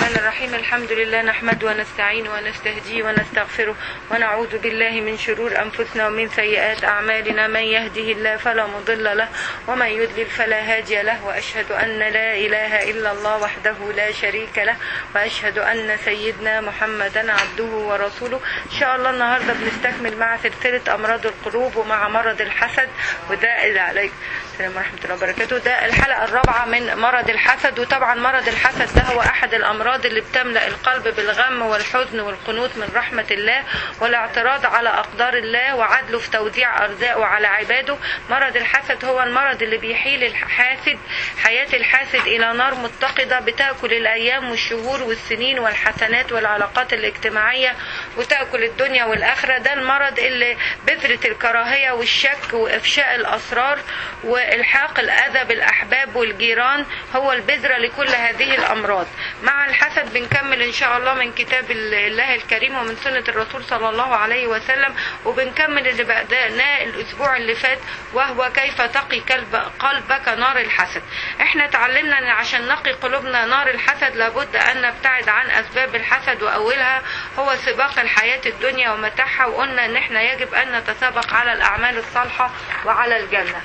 الرحمن الرحيم الحمد لله نحمد ونستعين ونستهديه ونستغفره ونعوذ بالله من شرور أنفسنا ومن سيئات أعمالنا من يهده الله فلا مضل له ومن يضلل فلا هادي له وأشهد أن لا إله إلا الله وحده لا شريك له وأشهد أن سيدنا محمدا عبده ورسوله إن شاء الله النهاردة بنستكمل مع سلسلة أمراض القلوب ومع مرض الحسد وده اللي عليك السلام ورحمة الله وبركاته ده الحلقة الرابعة من مرض الحسد وطبعا مرض الحسد ده هو أحد الأمراض اللي بتملأ القلب بالغم والحزن والقنوط من رحمة الله والاعتراض على أقدار الله وعدله في توزيع أرزاقه على عباده مرض الحسد هو المرض اللي بيحيل الحاسد حياة الحاسد إلى نار متقدة بتأكل الأيام والشهور والسنين والحسنات والعلاقات الاجتماعية وتأكل الدنيا والآخرة ده المرض اللي بذرة الكراهية والشك وإفشاء الأسرار وإلحاق الأذى بالأحباب والجيران هو البذرة لكل هذه الأمراض مع الحسد بنكمل إن شاء الله من كتاب الله الكريم ومن سنة الرسول صلى الله عليه وسلم وبنكمل اللي بدأناه الأسبوع اللي فات وهو كيف تقي قلب قلبك نار الحسد احنا اتعلمنا ان عشان نقي قلوبنا نار الحسد لابد ان نبتعد عن اسباب الحسد واولها هو سباق الحياة الدنيا ومتاعها وقلنا ان احنا يجب ان نتسابق على الاعمال الصالحة وعلى الجنة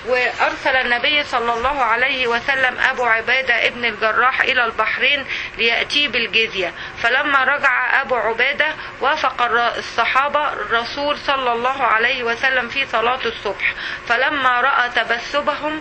وأرسل النبي صلى الله عليه وسلم أبو عبادة ابن الجراح إلى البحرين ليأتي بالجزية فلما رجع أبو عبادة وافق الصحابة الرسول صلى الله عليه وسلم في صلاة الصبح فلما رأى تبسمهم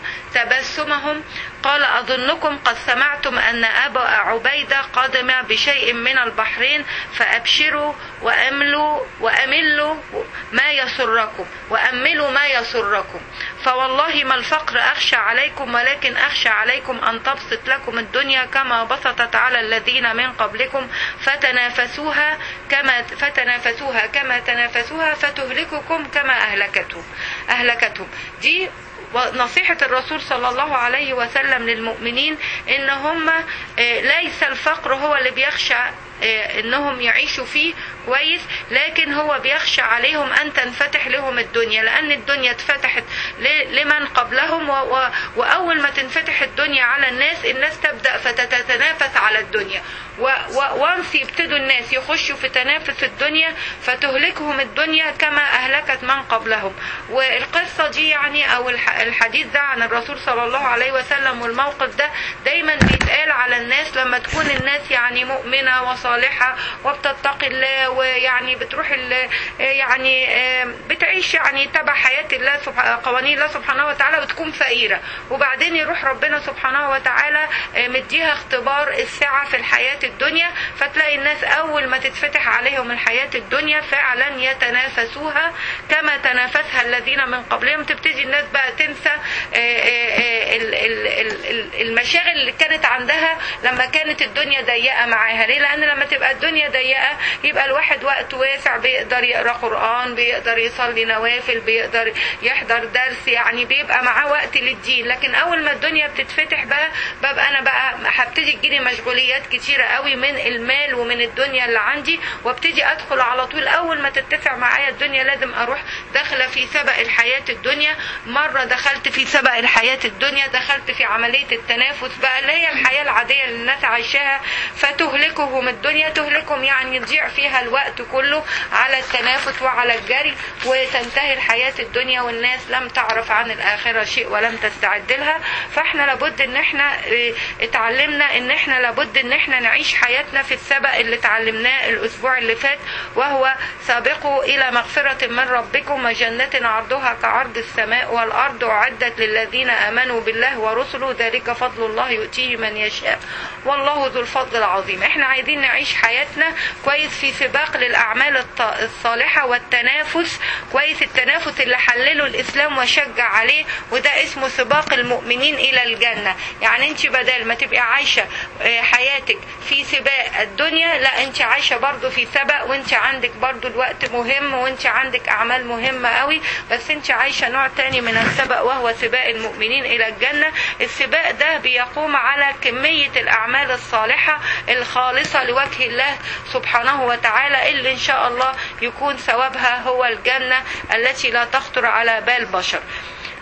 تبسمهم قال أظنكم قد سمعتم أن أبا عبيدة قدم بشيء من البحرين فأبشروا وأملوا وأملوا ما يسركم وأملوا ما يسركم فوالله ما الفقر أخشى عليكم ولكن أخشى عليكم أن تبسط لكم الدنيا كما بسطت على الذين من قبلكم فتنافسوها كما فتنافسوها كما تنافسوها فتهلككم كما أهلكتهم أهلكتهم دي ونصيحة الرسول صلى الله عليه وسلم للمؤمنين ان هم ليس الفقر هو اللي بيخشى انهم يعيشوا فيه كويس لكن هو بيخشى عليهم ان تنفتح لهم الدنيا لان الدنيا اتفتحت لمن قبلهم واول ما تنفتح الدنيا على الناس الناس تبدا فتتنافس على الدنيا وانس يبتدوا الناس يخشوا في تنافس الدنيا فتهلكهم الدنيا كما اهلكت من قبلهم والقصه دي يعني او الحديث ده عن الرسول صلى الله عليه وسلم والموقف ده دايما بيتقال على الناس لما تكون الناس يعني مؤمنه وصالحه وبتتقي الله ويعني بتروح يعني بتعيش يعني تبع حياه الله قوانين الله سبحانه وتعالى وتكون فقيره وبعدين يروح ربنا سبحانه وتعالى مديها اختبار السعه في الحياه الدنيا فتلاقي الناس اول ما تتفتح عليهم الحياه الدنيا فعلا يتنافسوها كما تنافسها الذين من قبلهم تبتدي الناس بقى تنسى المشاغل اللي كانت عندها لما كانت الدنيا ضيقه معاها ليه لان لما تبقى الدنيا ضيقه يبقى الواحد وقت واسع بيقدر يقرا قران بيقدر يصلي نوافل بيقدر يحضر درس يعني بيبقى معاه وقت للدين لكن اول ما الدنيا بتتفتح بقى ببقى انا بقى هبتدي تجيلي مشغوليات كتيره قوي من المال ومن الدنيا اللي عندي وابتدي ادخل على طول اول ما تتسع معايا الدنيا لازم اروح داخله في سبق الحياه الدنيا مره دخلت في سبق الحياه الدنيا دخلت في عمليه التنافس بقى اللي هي الحياه العاديه اللي الناس عايشاها فتهلكهم الدنيا تهلكهم يعني يضيع فيها الوقت كله على التنافس وعلى الجري وتنتهي الحياه الدنيا والناس لم تعرف عن الاخره شيء ولم تستعد لها فاحنا لابد ان احنا اتعلمنا ان احنا لابد ان احنا نعيش حياتنا في السبق اللي اتعلمناه الاسبوع اللي فات وهو سابقوا الى مغفره من ربكم وجنه عرضها كعرض السماء والارض اعدت للذين امنوا بالله ورسله ذلك فضل الله يؤتيه من يشاء والله ذو الفضل العظيم احنا عايزين نعيش حياتنا كويس في سباق للاعمال الصالحه والتنافس كويس التنافس اللي حلله الاسلام وشجع عليه وده اسمه سباق المؤمنين الى الجنه يعني انت بدل ما تبقي عايشه حياتك في سباق الدنيا لا انت عايشه برضو في سبق وانت عندك برضو الوقت مهم وانت عندك اعمال مهمه قوي بس انت عايشه نوع تاني من السبق وهو سباق المؤمنين الى الجنه السباق ده بيقوم على كميه الاعمال الصالحه الخالصه لوجه الله سبحانه وتعالى اللي ان شاء الله يكون ثوابها هو الجنه التي لا تخطر على بال بشر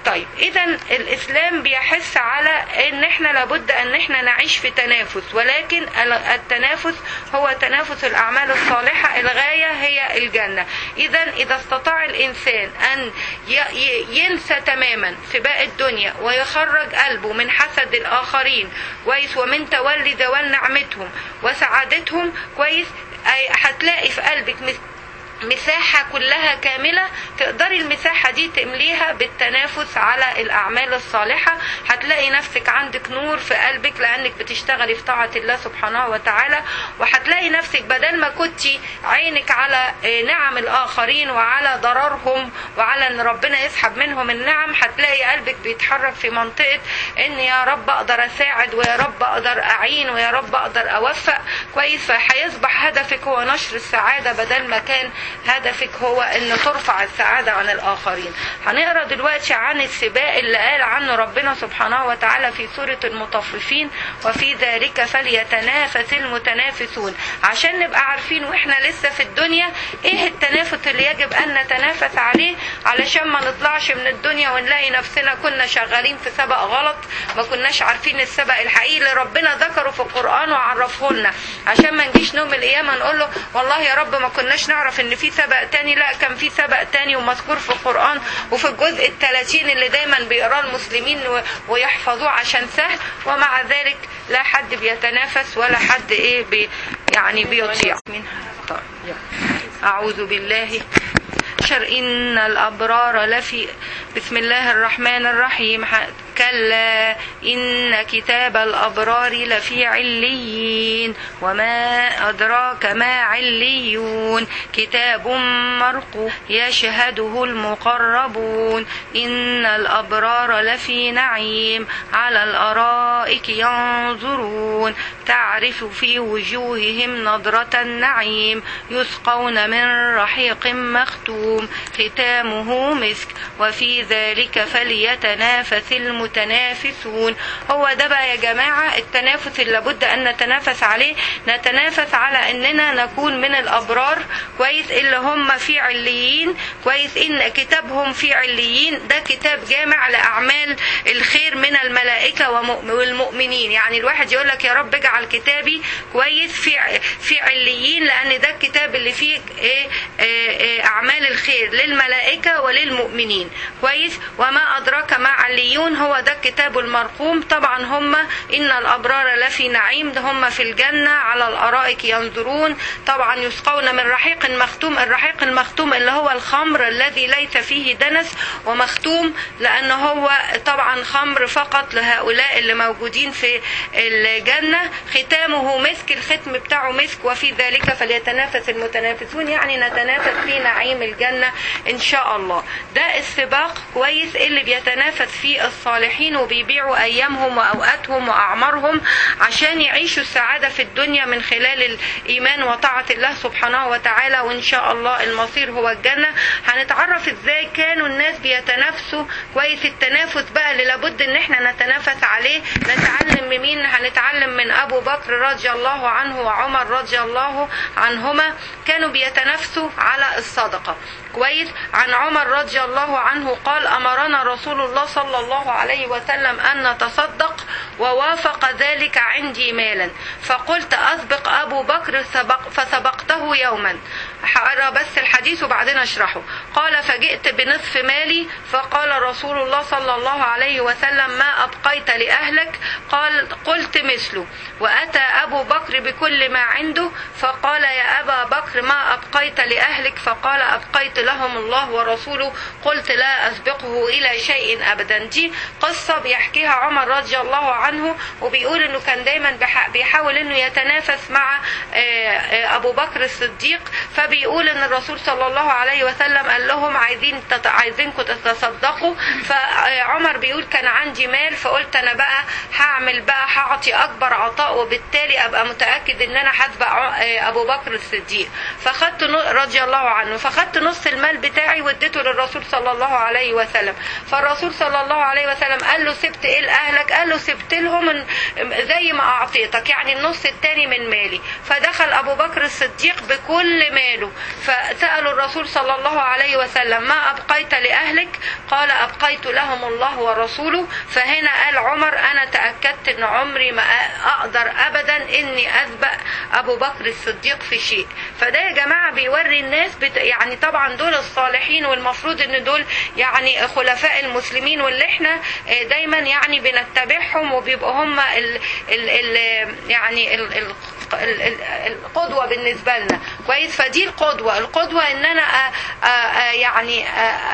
طيب اذا الاسلام بيحث على ان احنا لابد ان احنا نعيش في تنافس ولكن ال- التنافس هو تنافس الاعمال الصالحه الغايه هي الجنه اذا اذا استطاع الانسان ان ي- ي- ينسى تماما سباق الدنيا ويخرج قلبه من حسد الاخرين كويس ومن تولي ذوال نعمتهم وسعادتهم كويس أي- هتلاقي في قلبك مس- مساحة كلها كاملة تقدري المساحة دي تمليها بالتنافس على الأعمال الصالحة هتلاقي نفسك عندك نور في قلبك لأنك بتشتغلي في طاعة الله سبحانه وتعالى وهتلاقي نفسك بدل ما كنتي عينك على آه، نعم الآخرين وعلى ضررهم وعلى أن ربنا يسحب منهم النعم هتلاقي قلبك بيتحرك في منطقة أن يا رب أقدر أساعد ويا رب أقدر أعين ويا رب أقدر أوفق كويس فهيصبح هدفك هو نشر السعادة بدل ما كان هدفك هو ان ترفع السعادة عن الاخرين هنقرا دلوقتي عن السباق اللي قال عنه ربنا سبحانه وتعالى في سورة المطففين وفي ذلك فليتنافس المتنافسون عشان نبقى عارفين واحنا لسه في الدنيا ايه التنافس اللي يجب ان نتنافس عليه علشان ما نطلعش من الدنيا ونلاقي نفسنا كنا شغالين في سبق غلط ما كناش عارفين السبق الحقيقي اللي ربنا ذكره في القرآن وعرفه لنا عشان ما نجيش نوم القيامة نقول له والله يا رب ما كناش نعرف ان في سبق تاني لا كان في سبق تاني ومذكور في القرآن وفي الجزء الثلاثين اللي دايما بيقراه المسلمين و- ويحفظوه عشان سهل ومع ذلك لا حد بيتنافس ولا حد ايه بي يعني بيطيع منها طيب يلا. أعوذ بالله شر إن الأبرار لفي بسم الله الرحمن الرحيم ح- كلا إن كتاب الأبرار لفي عليين وما أدراك ما عليون كتاب مرقوم يشهده المقربون إن الأبرار لفي نعيم على الأرائك ينظرون تعرف في وجوههم نضرة النعيم يسقون من رحيق مختوم ختامه مسك وفي ذلك فليتنافس المتنافسون هو ده بقى يا جماعة التنافس اللي لابد أن نتنافس عليه نتنافس على أننا نكون من الأبرار كويس اللي هم في عليين كويس إن كتابهم في عليين ده كتاب جامع لأعمال الخير من الملائكة ومؤ- والمؤمنين يعني الواحد يقول لك يا رب اجعل كتابي كويس في في عليين لأن ده الكتاب اللي فيه إيه إيه إيه أعمال الخير للملائكة وللمؤمنين كويس وما أدراك ما عليون هو ده الكتاب المرقوم طبعا هم إن الأبرار لفي نعيم ده هم في الجنة على الأرائك ينظرون طبعا يسقون من رحيق مختوم الرحيق المختوم اللي هو الخمر الذي ليس فيه دنس ومختوم لأنه هو طبعا خمر فقط لهؤلاء اللي موجودين في الجنة ختامه مسك الختم بتاعه مسك وفي ذلك فليتنافس المتنافسون يعني نتنافس في نعيم الجنة إن شاء الله ده السباق كويس اللي بيتنافس فيه الصالحين وبيبيعوا أيامهم وأوقاتهم وأعمارهم عشان يعيشوا السعادة في الدنيا من خلال الإيمان وطاعة الله سبحانه وتعالى وإن شاء الله المصير هو الجنة هنتعرف إزاي كانوا الناس بيتنافسوا كويس التنافس بقى اللي لابد إن احنا نتنافس عليه نتعلم من مين هنتعلم من أبو بكر رضي الله عنه وعمر رضي الله عنهما كانوا بيتنافسوا على الصدقة كويس عن عمر رضي الله عنه قال أمرنا رسول الله صلى الله عليه وسلم أن نتصدق ووافق ذلك عندي مالا فقلت أسبق أبو بكر سبق فسبقته يوما هقرا بس الحديث وبعدين اشرحه قال فجئت بنصف مالي فقال رسول الله صلى الله عليه وسلم ما أبقيت لأهلك قال قلت مثله وأتى أبو بكر بكل ما عنده فقال يا أبا بكر ما أبقيت لأهلك فقال أبقيت لهم الله ورسوله قلت لا أسبقه إلى شيء أبدا دي قصة بيحكيها عمر رضي الله عنه وبيقول أنه كان دايما بيح- بيحاول أنه يتنافس مع آه، آه، أبو بكر الصديق فبيقول أن الرسول صلى الله عليه وسلم قال لهم عايزين تت- عايزينكم تتصدقوا فعمر بيقول كان عندي مال فقلت أنا بقى هعمل بقى هعطي أكبر عطاء وبالتالي أبقى متأكد أن أنا هسبق ع- آه، أبو بكر الصديق فخدت نو- رضي الله عنه فخدت نص المال بتاعي واديته للرسول صلى الله عليه وسلم فالرسول صلى الله عليه وسلم قال له سبت ايه لاهلك قال له سبت لهم زي ما اعطيتك يعني النص التاني اداني من مالي فدخل ابو بكر الصديق بكل ماله فسالوا الرسول صلى الله عليه وسلم ما ابقيت لاهلك قال ابقيت لهم الله ورسوله فهنا قال عمر انا تاكدت ان عمري ما اقدر ابدا اني اسبق ابو بكر الصديق في شيء فده يا جماعه بيوري الناس بت... يعني طبعا دول الصالحين والمفروض ان دول يعني خلفاء المسلمين واللي احنا دايما يعني بنتبعهم وبيبقوا هم ال... ال... ال... يعني ال... ال... القدوة بالنسبة لنا كويس فدي القدوة القدوة ان انا أ أ يعني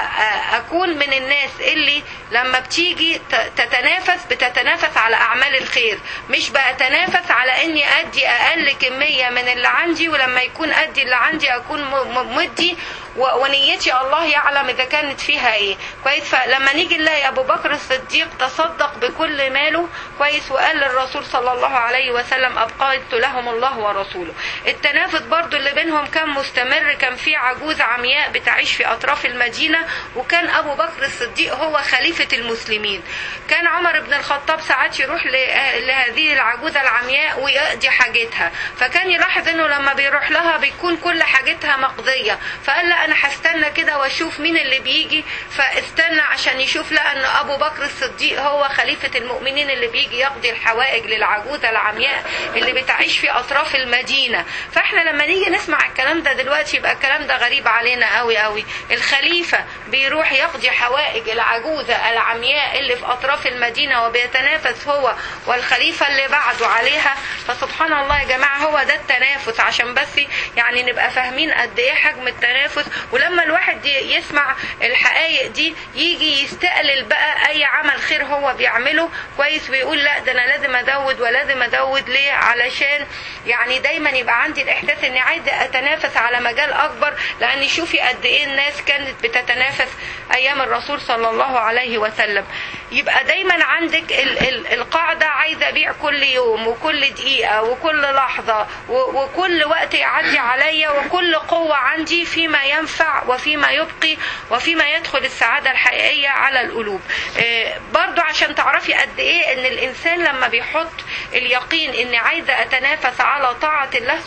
أ اكون من الناس اللي لما بتيجي تتنافس بتتنافس على اعمال الخير مش بتنافس على اني ادي اقل كمية من اللي عندي ولما يكون ادي اللي عندي اكون مدي ونيتي الله يعلم اذا كانت فيها ايه كويس فلما نيجي نلاقي ابو بكر الصديق تصدق بكل ماله كويس وقال للرسول صلى الله عليه وسلم ابقيت لهم الله ورسوله التنافس برضو اللي بينهم كان مستمر كان في عجوز عمياء بتعيش في اطراف المدينة وكان ابو بكر الصديق هو خليفة المسلمين كان عمر بن الخطاب ساعات يروح لهذه العجوزة العمياء ويقضي حاجتها فكان يلاحظ انه لما بيروح لها بيكون كل حاجتها مقضية فقال لا انا هستنى كده واشوف مين اللي بيجي فاستنى عشان يشوف لقى ان ابو بكر الصديق هو خليفة المؤمنين اللي بيجي يقضي الحوائج للعجوزة العمياء اللي بتعيش في اطراف المدينة فاحنا لما نيجي نسمع الكلام ده دلوقتي يبقى الكلام ده غريب علينا قوي قوي الخليفة بيروح يقضي حوائج العجوزة العمياء اللي في اطراف المدينة وبيتنافس هو والخليفة اللي بعده عليها فسبحان الله يا جماعة هو ده التنافس عشان بس يعني نبقى فاهمين قد ايه حجم التنافس ولما الواحد يسمع الحقائق دي يجي يستقلل بقى اي عمل خير هو بيعمله كويس ويقول لا ده انا لازم ازود ولازم ازود ليه علشان يعني دايما يبقى عندي الاحساس اني عايزه اتنافس على مجال اكبر لان شوفي قد ايه الناس كانت بتتنافس ايام الرسول صلى الله عليه وسلم يبقى دايما عندك ال ال القاعده عايزه ابيع كل يوم وكل دقيقه وكل لحظه وكل وقت يعدي عليا وكل قوه عندي فيما ينفع وفيما يبقي وفيما يدخل السعاده الحقيقيه على القلوب برضو عشان تعرفي قد ايه ان الانسان لما بيحط اليقين اني عايزه اتنافس على طاعه الله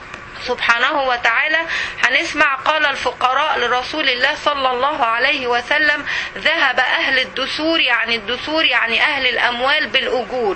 سبحانه وتعالى هنسمع قال الفقراء لرسول الله صلى الله عليه وسلم ذهب أهل الدثور يعني الدثور يعني أهل الأموال بالأجور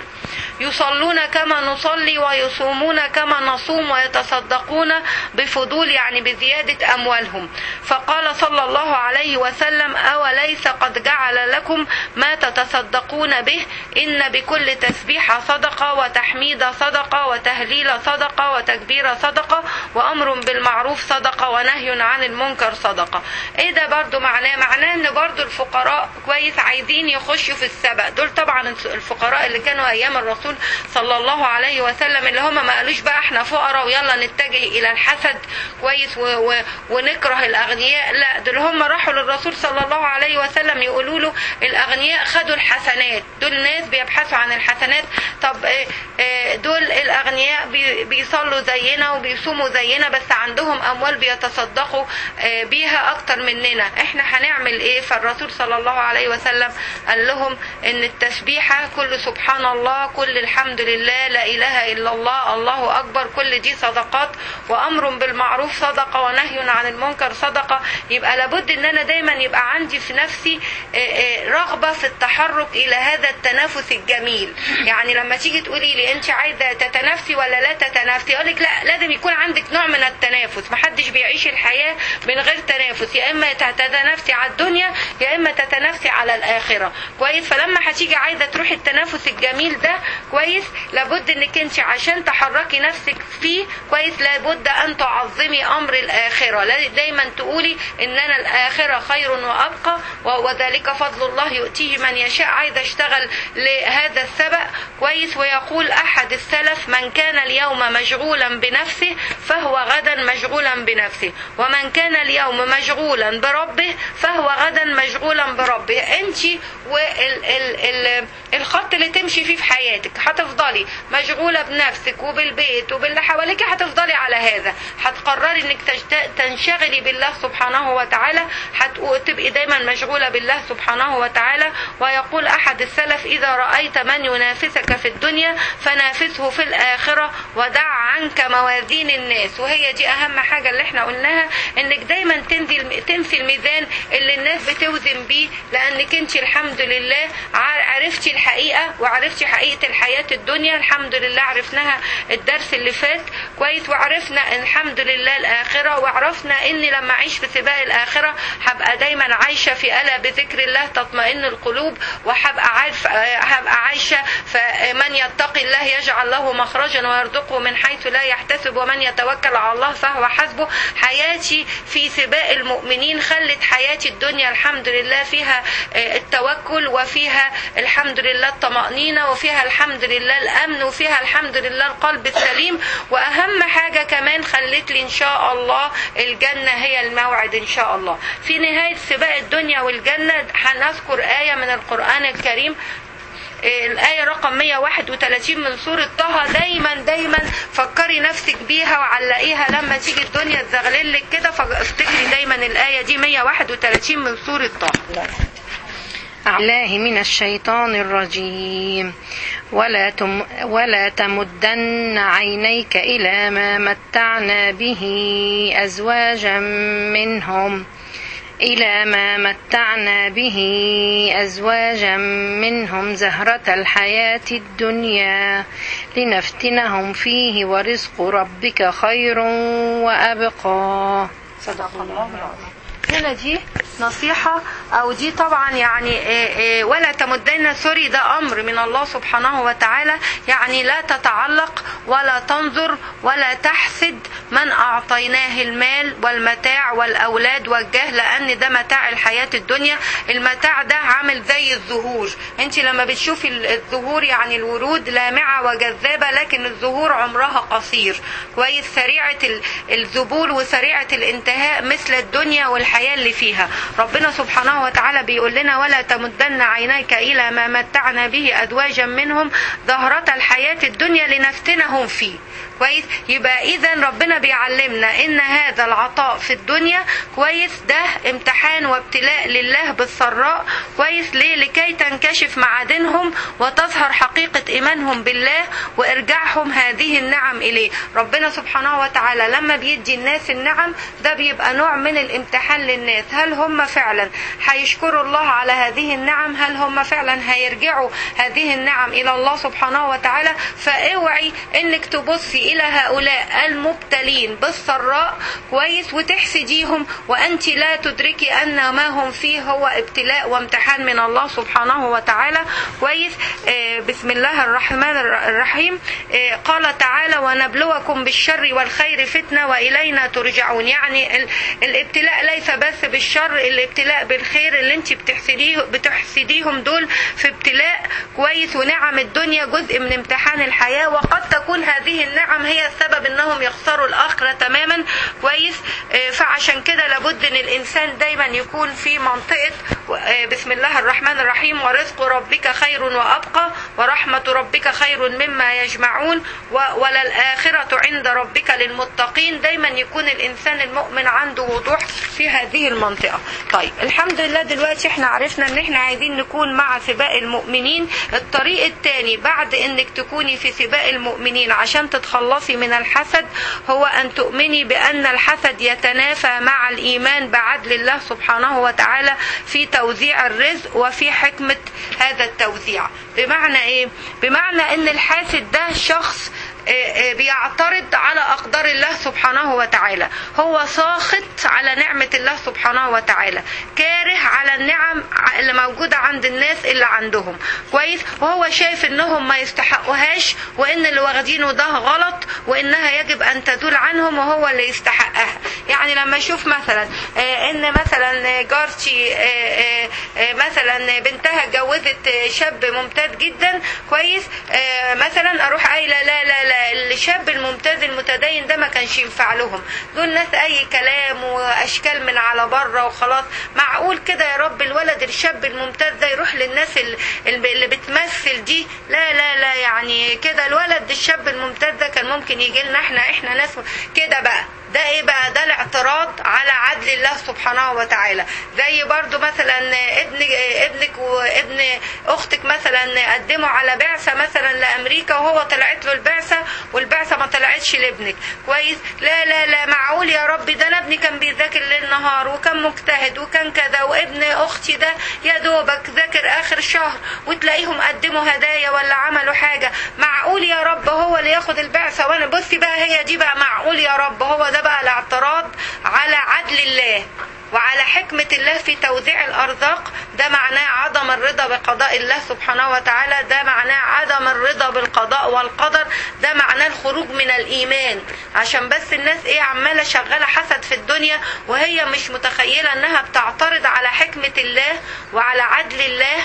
يصلون كما نصلي ويصومون كما نصوم ويتصدقون بفضول يعني بزيادة أموالهم فقال صلى الله عليه وسلم أوليس قد جعل لكم ما تتصدقون به إن بكل تسبيحة صدقة وتحميد صدقة وتهليل صدقة وتكبير صدقة وأمر بالمعروف صدقة ونهي عن المنكر صدقة إيه ده برضو معناه معناه إن برضو الفقراء كويس عايزين يخشوا في السبق دول طبعا الفقراء اللي كانوا أيام الرسول صلى الله عليه وسلم اللي هم ما قالوش بقى احنا فقراء ويلا نتجه إلى الحسد كويس و و ونكره الأغنياء لا دول هم راحوا للرسول صلى الله عليه وسلم يقولوا له الأغنياء خدوا الحسنات دول ناس بيبحثوا عن الحسنات طب دول الأغنياء بيصلوا زينا وبيصوموا زينا بس عندهم أموال بيتصدقوا بيها أكتر مننا احنا هنعمل ايه فالرسول صلى الله عليه وسلم قال لهم ان التسبيحة كل سبحان الله كل الحمد لله لا إله إلا الله الله أكبر كل دي صدقات وأمر بالمعروف صدقة ونهي عن المنكر صدقة يبقى لابد ان انا دايما يبقى عندي في نفسي رغبة في التحرك الى هذا التنافس الجميل يعني لما تيجي تقولي لي انت عايزة تتنافسي ولا لا تتنافسي اقول لك لا لازم يكون عندك نوع من التنافس محدش بيعيش الحياة من غير تنافس يا اما تتنافسي على الدنيا يا اما تتنافسي على الاخرة كويس فلما هتيجي عايزة تروحي التنافس الجميل ده كويس لابد انك انت عشان تحركي نفسك فيه كويس لابد ان تعظمي امر الاخرة دايما تقولي ان انا الاخرة خير وابقى وذلك فضل الله يؤتيه من يشاء عايزة اشتغل لهذا السبق كويس ويقول احد السلف من كان اليوم مشغولا بنفسه فهو غدا مشغولا بنفسه ومن كان اليوم مشغولا بربه فهو غدا مشغولا بربه انت والخط اللي تمشي فيه في حياتك هتفضلي مشغوله بنفسك وبالبيت وباللي حواليك هتفضلي على هذا هتقرري انك تجت- تنشغلي بالله سبحانه وتعالى هتبقي دايما مشغوله بالله سبحانه وتعالى ويقول احد السلف اذا رايت من ينافسك في الدنيا فنافسه في الاخره ودع عنك موازين الناس وهي دي اهم حاجه اللي احنا قلناها انك دايما تنزل تنسي الميزان اللي الناس بتوزن بيه لانك انت الحمد لله ع- عرفتي الحقيقه وعرفتي حقيقه الحياه الدنيا الحمد لله عرفناها الدرس اللي فات كويس وعرفنا الحمد لله الاخره وعرفنا اني لما اعيش في سباق الاخره هبقى دايما عايشه في الا بذكر الله تطمئن القلوب وهبقى عارف هبقى عايشه فمن يتقي الله يجعل له مخرجا ويرزقه من حيث لا يحتسب ومن يتوكل على الله فهو حسبه حياتي في سباق المؤمنين خلت حياتي الدنيا الحمد لله فيها آه، التوكل وفيها الحمد لله الطمأنينة وفيها الحمد لله الأمن وفيها الحمد لله القلب السليم وأهم حاجة كمان خلت لي إن شاء الله الجنة هي الموعد إن شاء الله في نهاية سباق الدنيا والجنة هنذكر آية من القرآن الكريم الآية رقم 131 من سورة طه دايما دايما فكري نفسك بيها وعلقيها لما تيجي الدنيا تزغللك كده فافتكري دايما الآية دي 131 من سورة طه الله من الشيطان الرجيم ولا تم ولا تمدن عينيك إلى ما متعنا به أزواجا منهم إلى ما متعنا به أزواجا منهم زهرة الحياة الدنيا لنفتنهم فيه ورزق ربك خير وأبقى صدق الله العظيم هنا دي نصيحة أو دي طبعا يعني إيه إيه ولا تمدن سوري ده أمر من الله سبحانه وتعالى يعني لا تتعلق ولا تنظر ولا تحسد من أعطيناه المال والمتاع والأولاد والجاه لأن ده متاع الحياة الدنيا المتاع ده عامل زي الزهور انت لما بتشوفي الزهور يعني الورود لامعة وجذابة لكن الزهور عمرها قصير كويس سريعة الذبول وسريعة الانتهاء مثل الدنيا والحياة اللي فيها ربنا سبحانه وتعالى بيقول لنا ولا تمدن عينيك إلى ما متعنا به أزواجا منهم ظهرة الحياة الدنيا لنفتنهم فيه كويس يبقى اذا ربنا بيعلمنا ان هذا العطاء في الدنيا كويس ده امتحان وابتلاء لله بالسراء كويس ليه لكي تنكشف معادنهم وتظهر حقيقة ايمانهم بالله وارجاعهم هذه النعم اليه ربنا سبحانه وتعالى لما بيدي الناس النعم ده بيبقى نوع من الامتحان للناس هل هم فعلا هيشكروا الله على هذه النعم هل هم فعلا هيرجعوا هذه النعم الى الله سبحانه وتعالى فاوعي انك تبصي الى هؤلاء المبتلين بالسراء كويس وتحسديهم وانت لا تدركي ان ما هم فيه هو ابتلاء وامتحان من الله سبحانه وتعالى كويس آه بسم الله الرحمن الرحيم آه قال تعالى ونبلوكم بالشر والخير فتنه والينا ترجعون يعني الابتلاء ليس بس بالشر الابتلاء بالخير اللي انت بتحسديه بتحسديهم دول في ابتلاء كويس ونعم الدنيا جزء من امتحان الحياه وقد تكون هذه النعم هي السبب انهم يخسروا الاخره تماما كويس فعشان كده لابد ان الانسان دايما يكون في منطقه بسم الله الرحمن الرحيم ورزق ربك خير وابقى ورحمه ربك خير مما يجمعون وللاخره عند ربك للمتقين دايما يكون الانسان المؤمن عنده وضوح في هذه المنطقه طيب الحمد لله دلوقتي احنا عرفنا ان احنا عايزين نكون مع سباق المؤمنين الطريق الثاني بعد انك تكوني في سباق المؤمنين عشان تتخلصي من الحسد هو أن تؤمني بأن الحسد يتنافى مع الإيمان بعدل الله سبحانه وتعالى في توزيع الرزق وفي حكمة هذا التوزيع بمعنى إيه؟ بمعنى أن الحاسد ده شخص بيعترض على أقدار الله سبحانه وتعالى هو ساخط على نعمة الله سبحانه وتعالى كاره على النعم اللي موجودة عند الناس اللي عندهم كويس وهو شايف انهم ما يستحقوهاش وان اللي واخدينه ده غلط وانها يجب ان تزول عنهم وهو اللي يستحقها يعني لما اشوف مثلا ان مثلا جارتي مثلا بنتها اتجوزت شاب ممتاز جدا كويس مثلا اروح قايله لا لا لا الشاب الممتاز المتدين ده ما كانش ينفع لهم دول ناس اي كلام واشكال من على بره وخلاص معقول كده يا رب الولد الشاب الممتاز ده يروح للناس اللي بتمثل دي لا لا لا يعني كده الولد الشاب الممتاز ده كان ممكن يجي لنا احنا احنا ناس كده بقى ده ايه بقى ده الاعتراض على عدل الله سبحانه وتعالى زي برضو مثلا ابن ابنك وابن اختك مثلا قدموا على بعثه مثلا لامريكا وهو طلعت له البعثه والبعثه ما طلعتش لابنك كويس لا لا لا معقول يا رب ده انا ابني كان بيذاكر ليل نهار وكان مجتهد وكان كذا وابن اختي ده يا دوبك ذاكر اخر شهر وتلاقيهم قدموا هدايا ولا عملوا حاجه معقول يا رب هو اللي ياخد البعثه وانا بصي بقى هي دي بقى معقول يا رب هو ده بقى الاعتراض على عدل الله وعلى حكمة الله في توزيع الأرزاق ده معناه عدم الرضا بقضاء الله سبحانه وتعالى ده معناه عدم الرضا بالقضاء والقدر ده معناه الخروج من الإيمان عشان بس الناس إيه عمالة شغالة حسد في الدنيا وهي مش متخيلة إنها بتعترض على حكمة الله وعلى عدل الله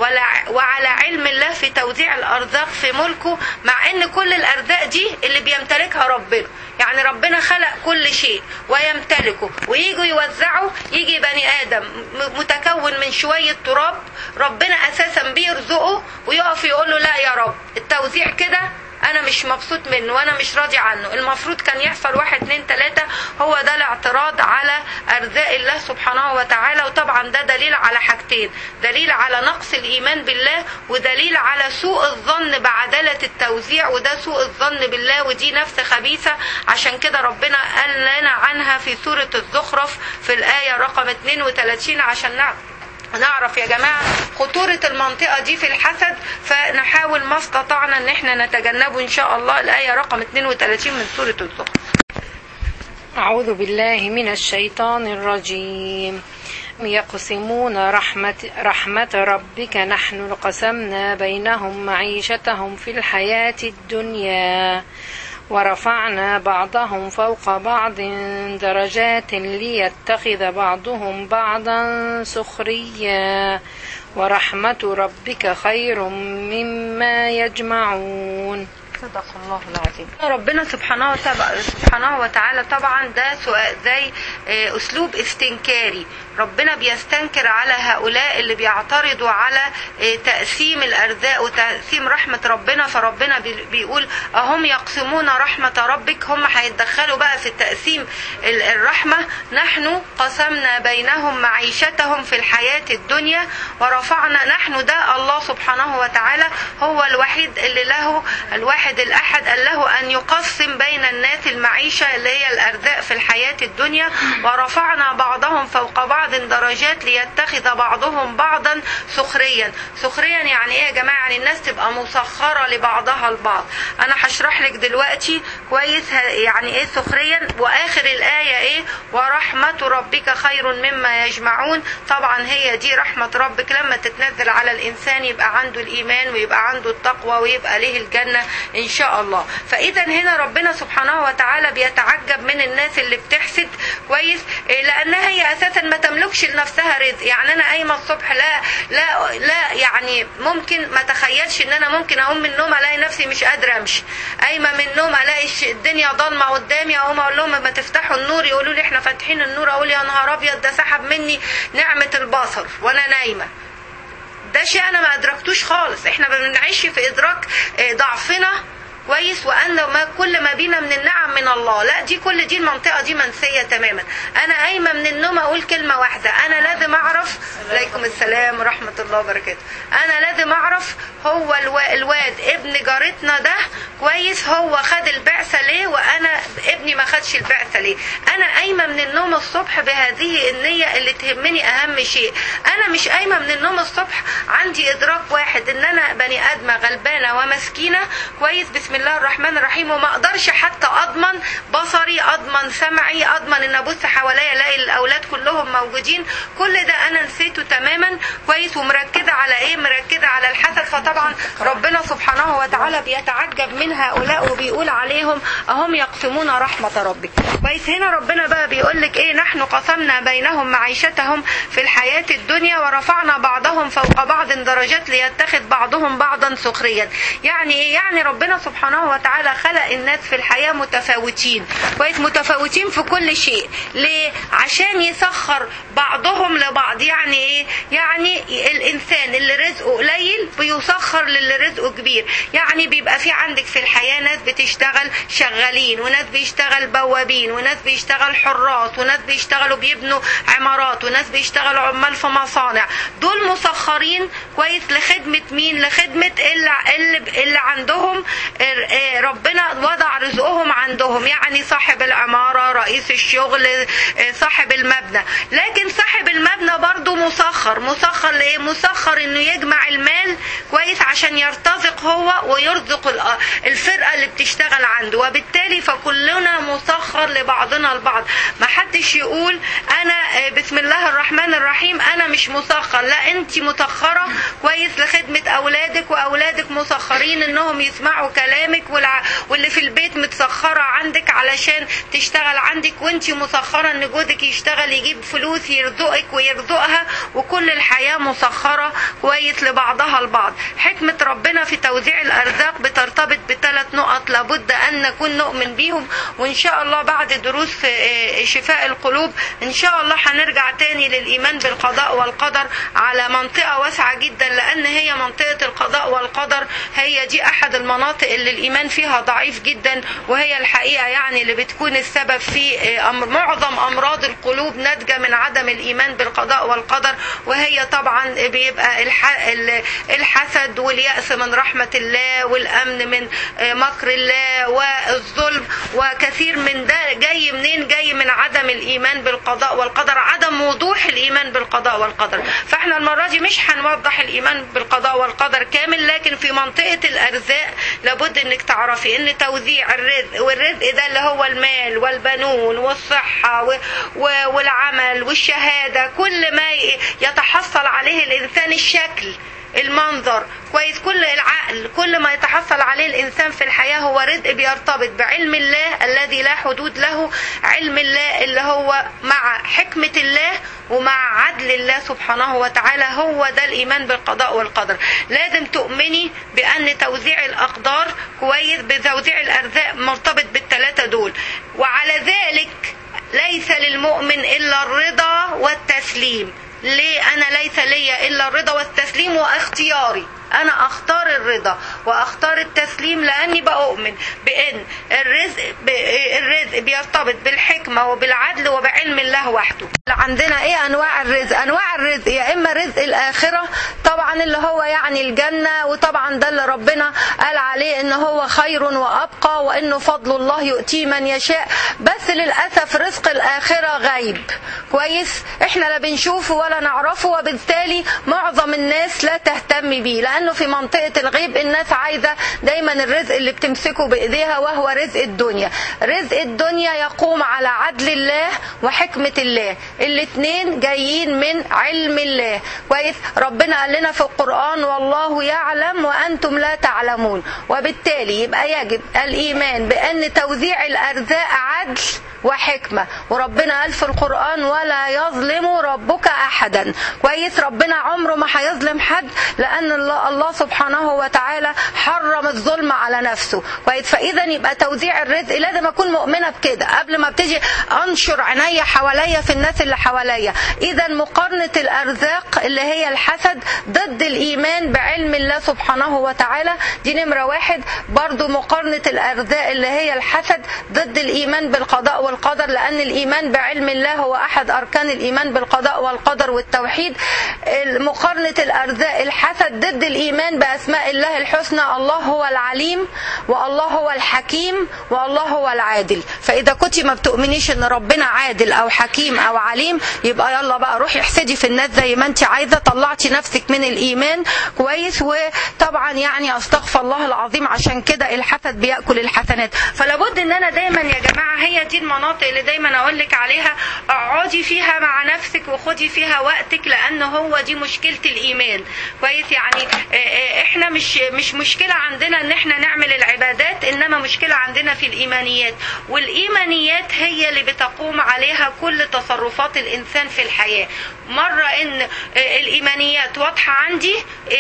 وعلى علم الله في توزيع الأرزاق في ملكه مع إن كل الأرزاق دي اللي بيمتلكها ربنا يعني ربنا خلق كل شيء ويمتلكه ويجوا يوزعوا يجي بني ادم متكون من شويه تراب ربنا اساسا بيرزقه ويقف يقول له لا يا رب التوزيع كده انا مش مبسوط منه وانا مش راضي عنه المفروض كان يحصل واحد اتنين تلاتة هو ده الاعتراض على ارزاق الله سبحانه وتعالى وطبعا ده دليل على حاجتين دليل على نقص الايمان بالله ودليل على سوء الظن بعدالة التوزيع وده سوء الظن بالله ودي نفس خبيثة عشان كده ربنا قال لنا عنها في سورة الزخرف في الآية رقم 32 عشان نعرف نعرف يا جماعة خطورة المنطقة دي في الحسد فنحاول ما استطعنا ان احنا نتجنبه ان شاء الله الآية رقم 32 من سورة الزخرف أعوذ بالله من الشيطان الرجيم يقسمون رحمة, رحمة ربك نحن قسمنا بينهم معيشتهم في الحياة الدنيا ورفعنا بعضهم فوق بعض درجات ليتخذ بعضهم بعضا سخريا ورحمة ربك خير مما يجمعون صدق الله العظيم ربنا سبحانه وتعالى سبحانه وتعالى طبعا ده سؤال زي اسلوب استنكاري ربنا بيستنكر على هؤلاء اللي بيعترضوا على تقسيم الارزاق وتقسيم رحمه ربنا فربنا بيقول اهم يقسمون رحمه ربك هم هيتدخلوا بقى في تقسيم الرحمه نحن قسمنا بينهم معيشتهم في الحياه الدنيا ورفعنا نحن ده الله سبحانه وتعالى هو الوحيد اللي له الواحد الاحد قال له ان يقسم بين الناس المعيشه اللي هي الارزاق في الحياه الدنيا ورفعنا بعضهم فوق بعض درجات ليتخذ بعضهم بعضا سخريا سخريا يعني ايه يا جماعه يعني الناس تبقى مسخره لبعضها البعض انا هشرح لك دلوقتي كويس يعني ايه سخريا واخر الايه ايه ورحمه ربك خير مما يجمعون طبعا هي دي رحمه ربك لما تتنزل على الانسان يبقى عنده الايمان ويبقى عنده التقوى ويبقى ليه الجنه ان شاء الله فاذا هنا ربنا سبحانه وتعالى بيتعجب من الناس اللي بتحسد كويس لانها هي اساسا ما تملكش لنفسها رزق يعني انا قايمه الصبح لا لا لا يعني ممكن ما تخيلش ان انا ممكن اقوم من النوم الاقي نفسي مش قادره امشي قايمه من النوم الاقي الدنيا ضلمه قدامي اقوم اقول لهم ما تفتحوا النور يقولوا لي احنا فاتحين النور اقول يا نهار ابيض ده سحب مني نعمه البصر وانا نايمه ده شيء انا ما ادركتوش خالص احنا بنعيش في ادراك ضعفنا كويس وان ما كل ما بينا من النعم من الله لا دي كل دي المنطقه دي منسيه تماما انا قايمه من النوم اقول كلمه واحده انا لازم اعرف عليكم السلام ورحمه الله وبركاته انا لازم اعرف هو الواد ابن جارتنا ده كويس هو خد البعثه ليه وانا ابني ما خدش البعثه ليه انا قايمه من النوم الصبح بهذه النيه اللي تهمني اهم شيء انا مش قايمه من النوم الصبح عندي ادراك واحد ان انا بني ادمه غلبانه ومسكينه كويس بسم بسم الله الرحمن الرحيم وما اقدرش حتى اضمن بصري اضمن سمعي اضمن ان ابص حواليا الاقي الاولاد كلهم موجودين كل ده انا نسيته تماما كويس ومركزه على ايه مركزه على الحسد فطبعا ربنا سبحانه وتعالى بيتعجب من هؤلاء وبيقول عليهم اهم يقسمون رحمه ربك كويس هنا ربنا بقى بيقول لك ايه نحن قسمنا بينهم معيشتهم في الحياه الدنيا ورفعنا بعضهم فوق بعض درجات ليتخذ بعضهم بعضا سخريا يعني ايه يعني ربنا سبحانه وتعالى خلق الناس في الحياه متفاوتين كويس متفاوتين في كل شيء ليه عشان يسخر بعضهم لبعض يعني ايه يعني الانسان اللي رزقه قليل بيسخر للي رزقه كبير يعني بيبقى في عندك في الحياه ناس بتشتغل شغالين وناس بيشتغل بوابين وناس بيشتغل حراس وناس بيشتغلوا بيبنوا عمارات وناس بيشتغلوا عمال في مصانع دول مسخرين كويس لخدمه مين لخدمه اللي اللي, اللي عندهم ربنا وضع رزقهم عندهم يعني صاحب العماره رئيس الشغل صاحب المبنى لكن صاحب المبنى برضه مسخر مسخر لايه مسخر انه يجمع المال كويس عشان يرتزق هو ويرزق الفرقه اللي بتشتغل عنده وبالتالي فكلنا مسخر لبعضنا البعض ما حدش يقول انا بسم الله الرحمن الرحيم انا مش مسخر لا انت مسخره كويس لخدمه اولادك واولادك مسخرين انهم يسمعوا كلامك واللي في البيت متسخره عندك علشان تشتغل عندك وانت مسخره ان جوزك يشتغل يجيب فلوس يرزقك ويرزقها وكل الحياه مسخره كويس لبعضها البعض حكمه ربنا في توزيع الارزاق بترتبط بثلاث نقط لابد ان نكون نؤمن بيهم وان شاء الله بعد دروس شفاء القلوب ان شاء الله هنرجع تاني للايمان بالقضاء والقدر على منطقه واسعه جدا لان هي منطقه القضاء والقدر هي دي احد المناطق اللي الايمان فيها ضعيف جدا وهي الحقيقه يعني اللي بتكون السبب في أمر معظم امراض القلوب ناتجه من عدم الايمان بالقضاء والقدر وهي طبعا بيبقى الحسد والياس من رحمه الله والامن من مكر الله والظلم وكثير من ده جاي منين جاي من عدم الايمان بالقضاء والقدر عدم وضوح الايمان بالقضاء والقدر فاحنا المره دي مش هنوضح الايمان بالقضاء والقدر كامل لكن في منطقه الارزاق لابد انك تعرفي ان توزيع الرزق والرزق ده اللي هو المال والبنون والصحه والعمل والشهاده كل ما يتحصل عليه الانسان الشكل المنظر كويس كل العقل كل ما يتحصل عليه الانسان في الحياه هو رزق بيرتبط بعلم الله الذي لا حدود له علم الله اللي هو مع حكمه الله ومع عدل الله سبحانه وتعالى هو ده الايمان بالقضاء والقدر لازم تؤمني بان توزيع الاقدار كويس بتوزيع الارزاق مرتبط بالثلاثه دول وعلى ذلك ليس للمؤمن الا الرضا والتسليم ليه انا ليس لي الا الرضا والتسليم واختياري انا اختار الرضا واختار التسليم لاني بؤمن بان الرزق الرزق بيرتبط بالحكمه وبالعدل وبعلم الله وحده عندنا ايه انواع الرزق انواع الرزق يا اما رزق الاخره طبعا اللي هو يعني الجنه وطبعا ده اللي ربنا قال عليه ان هو خير وابقى وانه فضل الله يؤتيه من يشاء بس للاسف رزق الاخره غيب كويس احنا لا بنشوفه ولا نعرفه وبالتالي معظم الناس لا تهتم بيه لانه في منطقه الغيب الناس عايزه دايما الرزق اللي بتمسكه بايديها وهو رزق الدنيا رزق الدنيا يقوم على عدل الله وحكمه الله الاثنين جايين من علم الله كويس ربنا قال لنا في القران والله يعلم وانتم لا تعلمون وبالتالي يبقى يجب الايمان بان توزيع الارزاق عدل وحكمة وربنا قال في القرآن ولا يظلم ربك أحدا كويس ربنا عمره ما هيظلم حد لأن الله, الله سبحانه وتعالى حرم الظلم على نفسه كويس فإذا يبقى توزيع الرزق لازم أكون مؤمنة بكده قبل ما ابتدي أنشر عينيا حواليا في الناس اللي حواليا إذا مقارنة الأرزاق اللي هي الحسد ضد الإيمان بعلم الله سبحانه وتعالى دي نمرة واحد برضو مقارنة الأرزاق اللي هي الحسد ضد الإيمان بالقضاء والقدر لأن الإيمان بعلم الله هو أحد أركان الإيمان بالقضاء والقدر والتوحيد مقارنة الأرزاق الحسد ضد الإيمان بأسماء الله الحسنى الله هو العليم والله هو الحكيم والله هو العادل فإذا كنت ما بتؤمنيش إن ربنا عادل أو حكيم أو عليم يبقى يلا بقى روحي احسدي في الناس زي ما أنت عايزة طلعتي نفسك من الإيمان كويس وطبعا يعني أستغفر الله العظيم عشان كده الحسد بيأكل الحسنات فلابد إن أنا دايما يا جماعة هي دي المناطق المناطق اللي دايما اقول لك عليها اقعدي فيها مع نفسك وخدي فيها وقتك لان هو دي مشكله الايمان كويس يعني احنا مش مش مشكله عندنا ان احنا نعمل العبادات انما مشكله عندنا في الايمانيات والايمانيات هي اللي بتقوم عليها كل تصرفات الانسان في الحياه مره ان الايمانيات واضحه عندي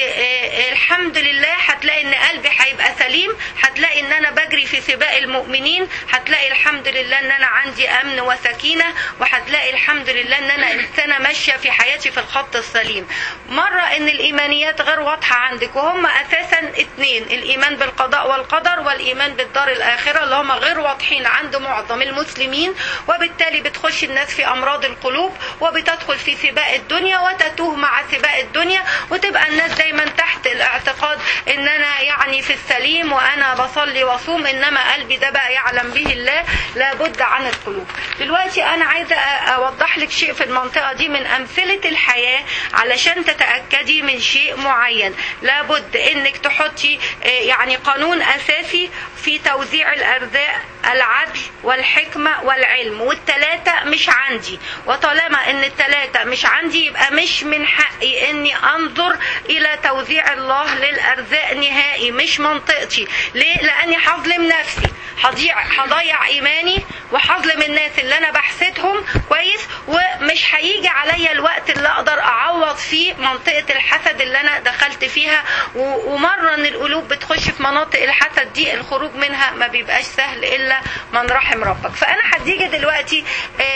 الحمد لله هتلاقي ان قلبي هيبقى سليم هتلاقي ان انا بجري في سباق المؤمنين هتلاقي الحمد لله ان انا عندي امن وسكينه وهتلاقي الحمد لله ان انا انسانه ماشيه في حياتي في الخط السليم مره ان الايمانيات غير واضحه عندك وهم اساسا اتنين الايمان بالقضاء والقدر والايمان بالدار الاخره اللي هم غير واضحين عند معظم المسلمين وبالتالي بتخش الناس في امراض القلوب وبتدخل في سباق الدنيا وتتوه مع سباق الدنيا وتبقى الناس دايما تحت الاعتقاد ان انا يعني في السليم وانا بصلي واصوم انما قلبي ده بقى يعلم به الله لابد عن القلوب دلوقتي انا عايزه اوضح لك شيء في المنطقه دي من امثله الحياه علشان تتاكدي من شيء معين لابد انك تحطي يعني قانون اساسي في توزيع الارزاق العدل والحكمه والعلم والثلاثه مش عندي وطالما ان الثلاثه مش عندي يبقى مش من حقي اني انظر الى توزيع الله للارزاق نهائي مش منطقتي ليه لاني هظلم نفسي هضيع هضيع ايماني وهظلم الناس اللي انا بحسدهم كويس ومش هيجي عليا الوقت اللي اقدر اعوض فيه منطقه الحسد اللي انا دخلت فيها ومره ان القلوب بتخش في مناطق الحسد دي الخروج منها ما بيبقاش سهل الا من رحم ربك فانا هديجي دلوقتي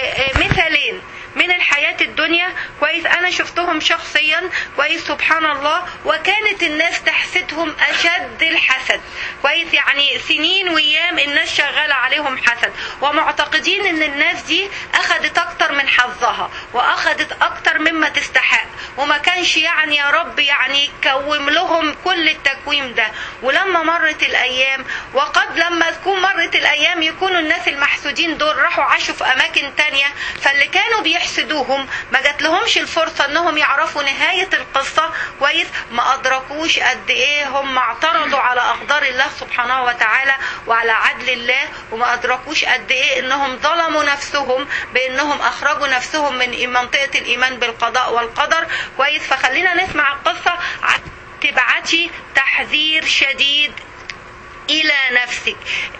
مثالين من الحياة الدنيا كويس أنا شفتهم شخصيا كويس سبحان الله وكانت الناس تحسدهم أشد الحسد كويس يعني سنين وأيام الناس شغالة عليهم حسد ومعتقدين إن الناس دي أخذت أكتر من حظها وأخذت أكتر مما تستحق وما كانش يعني يا رب يعني كوم لهم كل التكويم ده ولما مرت الأيام وقد لما تكون مرت الأيام يكونوا الناس المحسودين دول راحوا عاشوا في أماكن تانية فاللي كانوا بيحسدوا يحسدوهم ما جات لهمش الفرصه انهم يعرفوا نهايه القصه كويس ما ادركوش قد ايه هم اعترضوا على اقدار الله سبحانه وتعالى وعلى عدل الله وما ادركوش قد ايه انهم ظلموا نفسهم بانهم اخرجوا نفسهم من منطقه الايمان بالقضاء والقدر كويس فخلينا نسمع القصه تبعتي تحذير شديد الى نفسك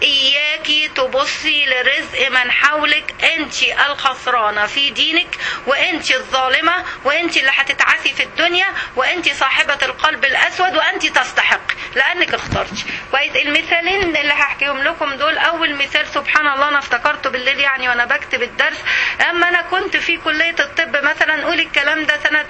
اياكي تبصي لرزق من حولك انت الخسرانه في دينك وانت الظالمه وانت اللي هتتعسي في الدنيا وانت صاحبه القلب الاسود وانت تستحق لانك اخترتي كويس المثالين اللي هحكيهم لكم دول اول مثال سبحان الله انا افتكرته بالليل يعني وانا بكتب الدرس اما انا كنت في كليه الطب مثلا قول الكلام ده سنه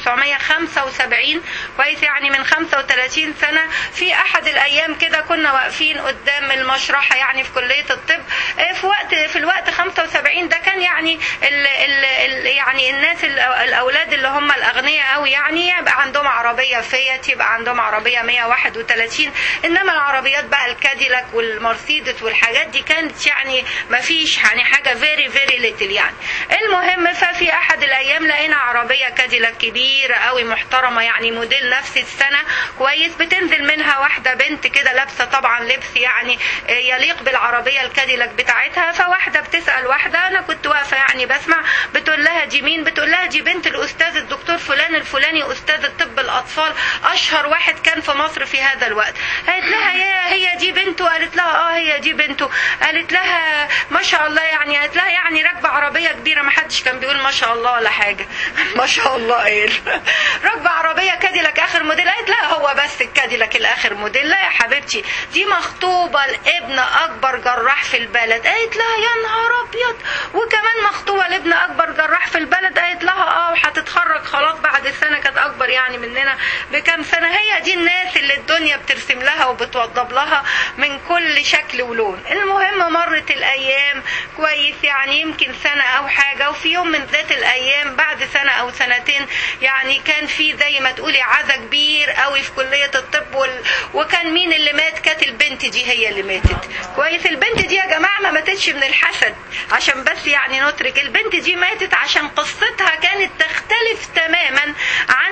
1975 كويس يعني من 35 سنه في احد الايام كده كنا واقفين قدام المشرحه يعني في كليه الطب في وقت في الوقت 75 ده كان يعني ال ال ال يعني الناس الاولاد اللي هم الاغنياء قوي يعني يبقى عندهم عربيه فيات يبقى عندهم عربيه 131 انما العربيات بقى الكاديلاك والمرسيدس والحاجات دي كانت يعني ما فيش يعني حاجه فيري فيري ليتل يعني المهم ففي احد الايام لقينا عربيه كاديلاك كبيره قوي محترمه يعني موديل نفس السنه كويس بتنزل منها واحده بنت كده لابسه طبعا لبس يعني يليق بالعربيه الكاديلاك بتاعتها فواحده بتسال واحده انا كنت واقفه يعني بسمع بتقول لها دي مين بتقول لها دي بنت الاستاذ الدكتور فلان الفلاني استاذ الطب الاطفال اشهر واحد كان في مصر في هذا الوقت قالت لها يا هي دي بنته قالت لها اه هي دي بنته قالت لها ما شاء الله يعني قالت لها يعني راكبه عربيه كبيره ما حدش كان بيقول ما شاء الله ولا حاجه ما شاء الله ايه راكبه عربيه كاديلاك اخر موديل قالت لا هو بس الكاديلاك الاخر موديل لا يا حبيبتي دي مخطوبه لابن اكبر جراح في البلد قالت لها يا نهار ابيض وكمان مخطوبه لابن اكبر جراح في البلد قالت لها اه وهتتخرج خلاص بعد السنه كانت اكبر يعني مننا بكام سنه هي دي الناس اللي الدنيا بترسم لها وبتوضب لها من كل شكل ولون المهم مرت الايام كويس يعني يمكن سنه او حاجه وفي يوم من ذات الايام بعد سنه او سنتين يعني كان في زي ما تقولي عزا كبير قوي في كليه الطب وال... وكان مين اللي مات كانت البنت دي هي اللي ماتت كويس البنت دي يا جماعه ما ماتتش من الحسد عشان بس يعني نترك البنت دي ماتت عشان قصتها كانت تختلف تماما عن ما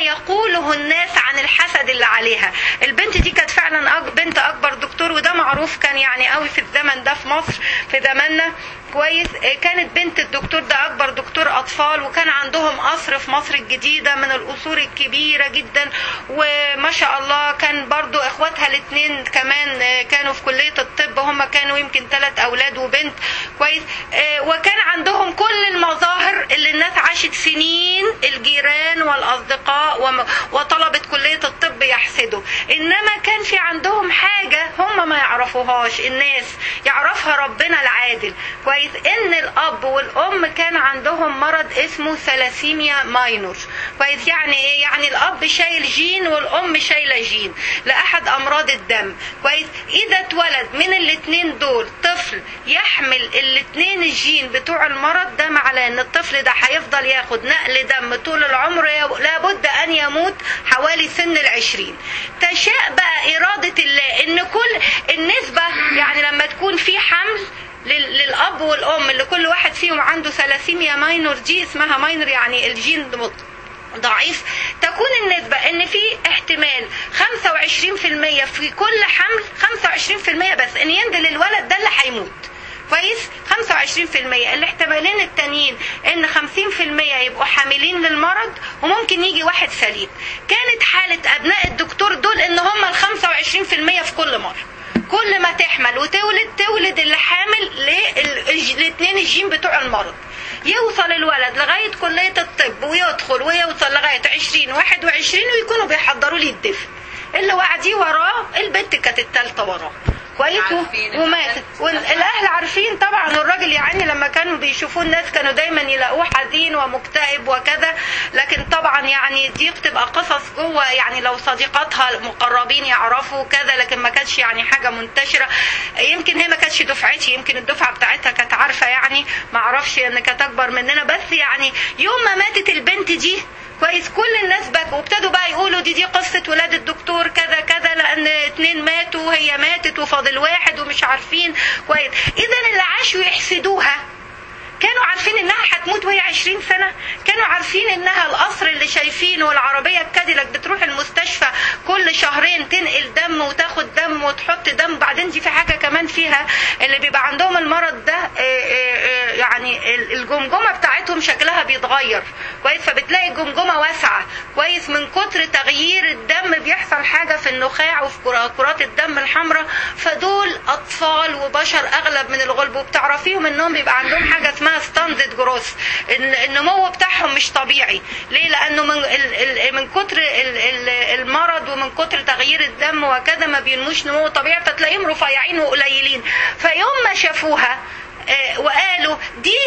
يقوله الناس عن الحسد اللي عليها البنت دي كانت فعلا أك- بنت اكبر دكتور وده معروف كان يعني قوي في الزمن ده في مصر في زماننا كويس آه، كانت بنت الدكتور ده اكبر دكتور اطفال وكان عندهم قصر في مصر الجديده من القصور الكبيره جدا وما شاء الله كان برضو اخواتها الاثنين كمان آه، كانوا في كليه الطب هم كانوا يمكن ثلاث اولاد وبنت كويس آه، وكان عندهم كل المظاهر اللي الناس عاشت سنين الجيران والاصدقاء وم- وطلبه كليه الطب يحسدوا انما كان في عندهم حاجه هم ما يعرفوهاش الناس يعرفها ربنا العادل كويس ان الاب والام كان عندهم مرض اسمه ثلاسيميا ماينور كويس يعني ايه يعني الاب شايل جين والام شايله جين لاحد امراض الدم كويس اذا اتولد من الاثنين دول طفل يحمل الاثنين الجين بتوع المرض ده معناه ان الطفل ده هيفضل ياخد نقل دم طول العمر لابد ان يموت حوالي سن العشرين تشاء بقى إرادة الله إن كل النسبة يعني لما تكون في حمل لل- للأب والأم اللي كل واحد فيهم عنده ثلاسيميا ماينور دي اسمها ماينور يعني الجين ض- ضعيف تكون النسبة ان في احتمال 25% في كل حمل 25% بس ان ينزل الولد ده اللي هيموت كويس 25% الاحتمالين التانيين ان 50% يبقوا حاملين للمرض وممكن يجي واحد سليم كانت حالة ابناء الدكتور دول ان هم ال 25% في كل مرة كل ما تحمل وتولد تولد اللي حامل للاثنين الجين بتوع المرض يوصل الولد لغاية كلية الطب ويدخل ويوصل لغاية 20 21 ويكونوا بيحضروا لي الدفن اللي وعديه وراه البنت كانت التالتة وراه كويس عارفين وماتت والاهل عارفين طبعا والراجل يعني لما كانوا بيشوفوا الناس كانوا دايما يلاقوه حزين ومكتئب وكذا لكن طبعا يعني دي بتبقى قصص جوه يعني لو صديقاتها المقربين يعرفوا كذا لكن ما كانش يعني حاجه منتشره يمكن هي ما كانتش دفعتي يمكن الدفعه بتاعتها كانت عارفه يعني ما اعرفش ان كانت اكبر مننا بس يعني يوم ما ماتت البنت دي كويس كل الناس بكوا وابتدوا بقى يقولوا دي دي قصة ولاد الدكتور كذا كذا لأن اتنين ماتوا وهي ماتت وفاضل واحد ومش عارفين كويس إذا اللي عاشوا يحسدوها كانوا عارفين انها هتموت وهي 20 سنة كانوا عارفين انها القصر اللي شايفينه والعربية الكاديلاك بتروح المستشفى كل شهرين تنقل دم وتاخد دم وتحط دم بعدين دي في حاجة كمان فيها اللي بيبقى عندهم المرض ده آه، آه، آه، يعني ال- الجمجمة بتاعتهم شكلها بيتغير كويس فبتلاقي الجمجمة واسعة كويس من كتر تغيير الدم بيحصل حاجة في النخاع وفي كرا- كرات الدم الحمراء فدول أطفال وبشر أغلب من الغلب وبتعرفيهم إنهم بيبقى عندهم حاجة اسمها ستاندد جروس النمو بتاعهم مش طبيعي ليه لأنه من ال- ال- من كتر ال- ال- المرض ومن كتر تغيير الدم وكذا ما بينموش نمو طبيعي فتلاقيهم رفيعين وقليلين فيوم ما شافوها آه، وقالوا دي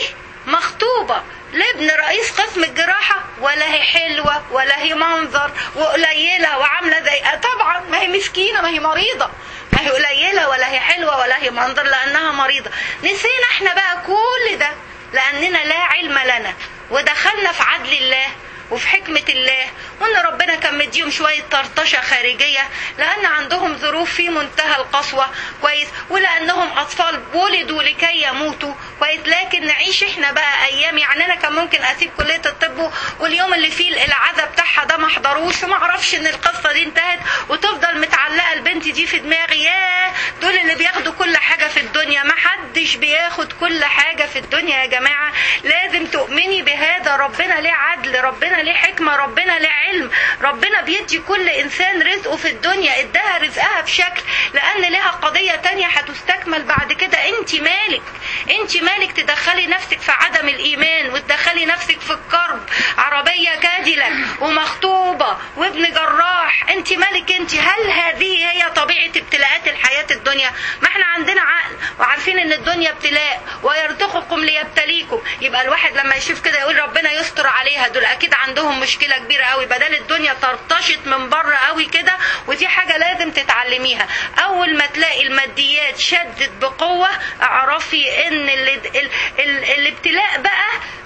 مخطوبة لابن رئيس قسم الجراحة ولا هي حلوة ولا هي منظر وقليلة وعاملة زي طبعا ما هي مسكينة ما هي مريضة ما هي قليلة ولا هي حلوة ولا هي منظر لأنها مريضة نسينا احنا بقى كل ده لأننا لا علم لنا ودخلنا في عدل الله وفي حكمة الله وان ربنا كان مديهم شوية طرطشة خارجية لان عندهم ظروف في منتهى القسوة كويس ولانهم اطفال ولدوا لكي يموتوا كويس لكن نعيش احنا بقى ايام يعني انا كان ممكن اسيب كلية الطب واليوم اللي فيه العزا بتاعها ده ما احضروش وما اعرفش ان القصة دي انتهت وتفضل متعلقة البنت دي في دماغي ياه دول اللي بياخدوا كل حاجة في الدنيا ما حدش بياخد كل حاجة في الدنيا يا جماعة لازم تؤمني بهذا ربنا ليه عدل ربنا ليه حكمة ربنا ليه علم ربنا بيدي كل انسان رزقه في الدنيا اداها رزقها بشكل لان لها قضية تانية هتستكمل بعد كده انت مالك انت مالك تدخلي نفسك في عدم الايمان وتدخلي نفسك في الكرب عربية كاديلاك ومخطوبة وابن جراح انت مالك انت هل هذه هي طبيعة ابتلاءات الحياة الدنيا ما احنا عندنا عقل وعارفين ان الدنيا ابتلاء ويرتقكم ليبتليكم يبقى الواحد لما يشوف كده يقول ربنا يستر عليها دول اكيد عندهم مشكلة كبيرة قوي بدل الدنيا طرطشت من بره قوي كده ودي حاجة لازم تتعلميها اول ما تلاقي الماديات شدت بقوة اعرفي ان ال ال ال الابتلاء بقى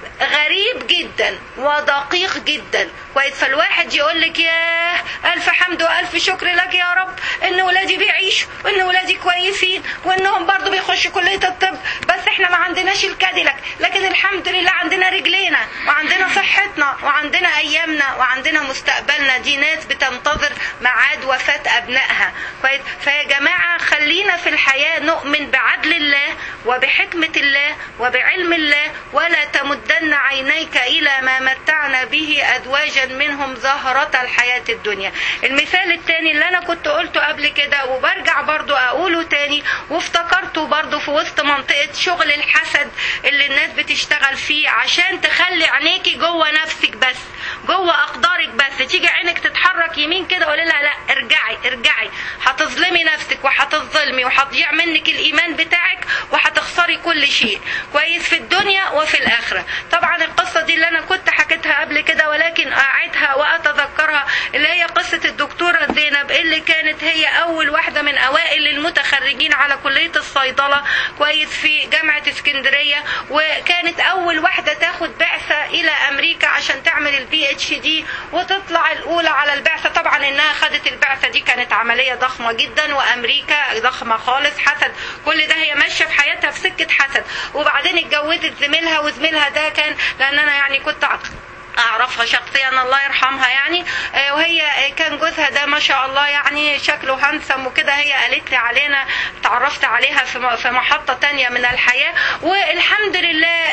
غريب جدا ودقيق جدا كويس فالواحد يقول لك ياه الف حمد والف شكر لك يا رب ان ولادي بيعيشوا وان ولادي كويسين وانهم برضو بيخشوا كليه الطب بس احنا ما عندناش عندناش الكاديلاك لكن الحمد لله عندنا رجلينا وعندنا صحتنا وعندنا ايامنا وعندنا مستقبلنا دي ناس بتنتظر ميعاد وفاه ابنائها كويس فيا جماعه خلينا في الحياه نؤمن بعدل الله وبحكمه الله وبعلم الله ولا تمدن عينيك الى ما متعنا به ازواجا منهم زهره الحياه الدنيا المثال الثاني اللي انا كنت قلته قبل كده وبرجع برضو اقوله تاني وافتكرته برضو في وسط منطقه شغل الحسد اللي الناس بتشتغل فيه عشان تخلي عينيكي جوه نفسك بس جوه اقدارك بس تيجي عينك تتحرك يمين كده قولي لها لا ارجعي ارجعي هتظلمي نفسك وهتظلمي وهتضيع منك الايمان بتاعك وهتخسري كل شيء كويس في الدنيا وفي الاخره طبعا القصه دي اللي انا كنت حكيتها قبل كده ولكن اعيدها واتذكرها اللي هي قصه الدكتوره زينب اللي كانت هي اول واحده من اوائل المتخرجين على كليه الصيدله كويس في جامعه اسكندريه وكانت اول واحده تاخد بعثه الى امريكا عشان تعمل البي اتش دي وتطلع الاولى على البعثه طبعا انها خدت البعثه دي كانت عمليه ضخمه جدا وامريكا ضخمه خالص حسد كل ده هي ماشيه في حياتها في سكه حسد وبعدين اتجوزت زميلها وزميلها ده كان لان انا يعني كنت اعرفها شخصيا الله يرحمها يعني وهي كان جوزها ده ما شاء الله يعني شكله هنسم وكده هي قالت لي علينا تعرفت عليها في محطة تانية من الحياة والحمد لله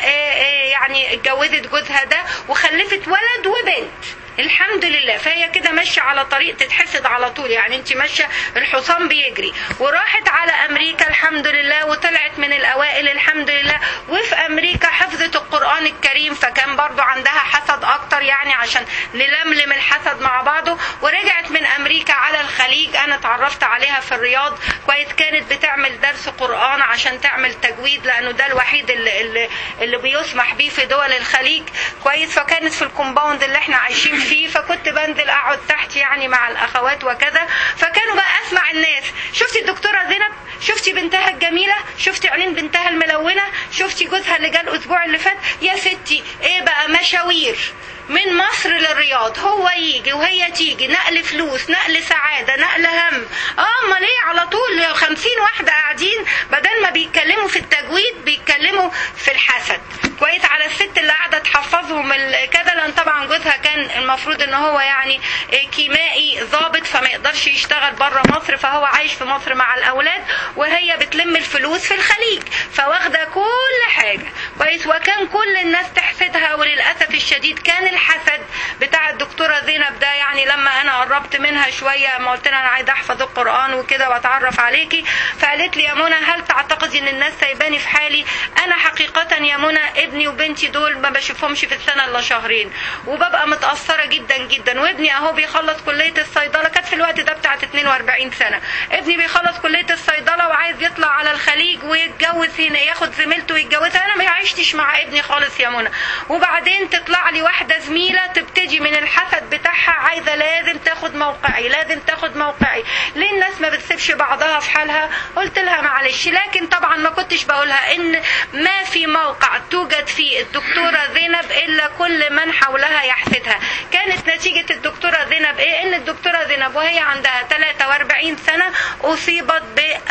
يعني اتجوزت جوزها ده وخلفت ولد وبنت الحمد لله فهي كده ماشيه على طريق تتحسد على طول يعني انت ماشيه الحصان بيجري وراحت على امريكا الحمد لله وطلعت من الاوائل الحمد لله وفي امريكا حفظت القران الكريم فكان برضو عندها حسد اكتر يعني عشان نلملم الحسد مع بعضه ورجعت من امريكا على الخليج انا اتعرفت عليها في الرياض كويس كانت بتعمل درس قران عشان تعمل تجويد لانه ده الوحيد اللي, اللي, اللي بيسمح بيه في دول الخليج كويس فكانت في الكومباوند اللي احنا عايشين فيه فكنت بنزل اقعد تحت يعني مع الاخوات وكذا فكانوا بقى اسمع الناس شفتي الدكتوره زينب شفتي بنتها الجميله شفتي عينين بنتها الملونه شفتي جوزها اللي جه الاسبوع اللي فات يا ستي ايه بقى مشاوير من مصر للرياض هو يجي وهي تيجي نقل فلوس نقل سعادة نقل هم اه امال ايه على طول خمسين واحدة قاعدين بدل ما بيتكلموا في التجويد بيتكلموا في الحسد كويس على الست اللي قاعدة تحفظهم كذا لان طبعا جوزها كان المفروض ان هو يعني كيمائي ضابط فما يقدرش يشتغل بره مصر فهو عايش في مصر مع الاولاد وهي بتلم الفلوس في الخليج فواخدة كل حاجة كويس وكان كل الناس تحسدها وللأسف الشديد كان الحسد بتاع الدكتوره زينب ده يعني لما انا قربت منها شويه ما قلت لها انا عايزه احفظ القران وكده واتعرف عليكي فقالت لي يا منى هل تعتقدي ان الناس سايباني في حالي انا حقيقه يا منى ابني وبنتي دول ما بشوفهمش في السنه الا شهرين وببقى متاثره جدا جدا وابني اهو بيخلص كليه الصيدله كانت في الوقت ده بتاعت 42 سنه ابني بيخلص كليه الصيدله وعايز يطلع على الخليج ويتجوز هنا ياخد زميلته ويتجوزها انا ما عشتش مع ابني خالص يا منى وبعدين تطلع لي واحده زميلة تبتدي من الحسد بتاعها عايزة لازم تاخد موقعي لازم تاخد موقعي ليه الناس ما بتسيبش بعضها في حالها قلت لها معلش لكن طبعا ما كنتش بقولها ان ما في موقع توجد فيه الدكتورة زينب الا كل من حولها يحسدها كانت نتيجة الدكتورة زينب ايه ان الدكتورة زينب وهي عندها 43 سنة اصيبت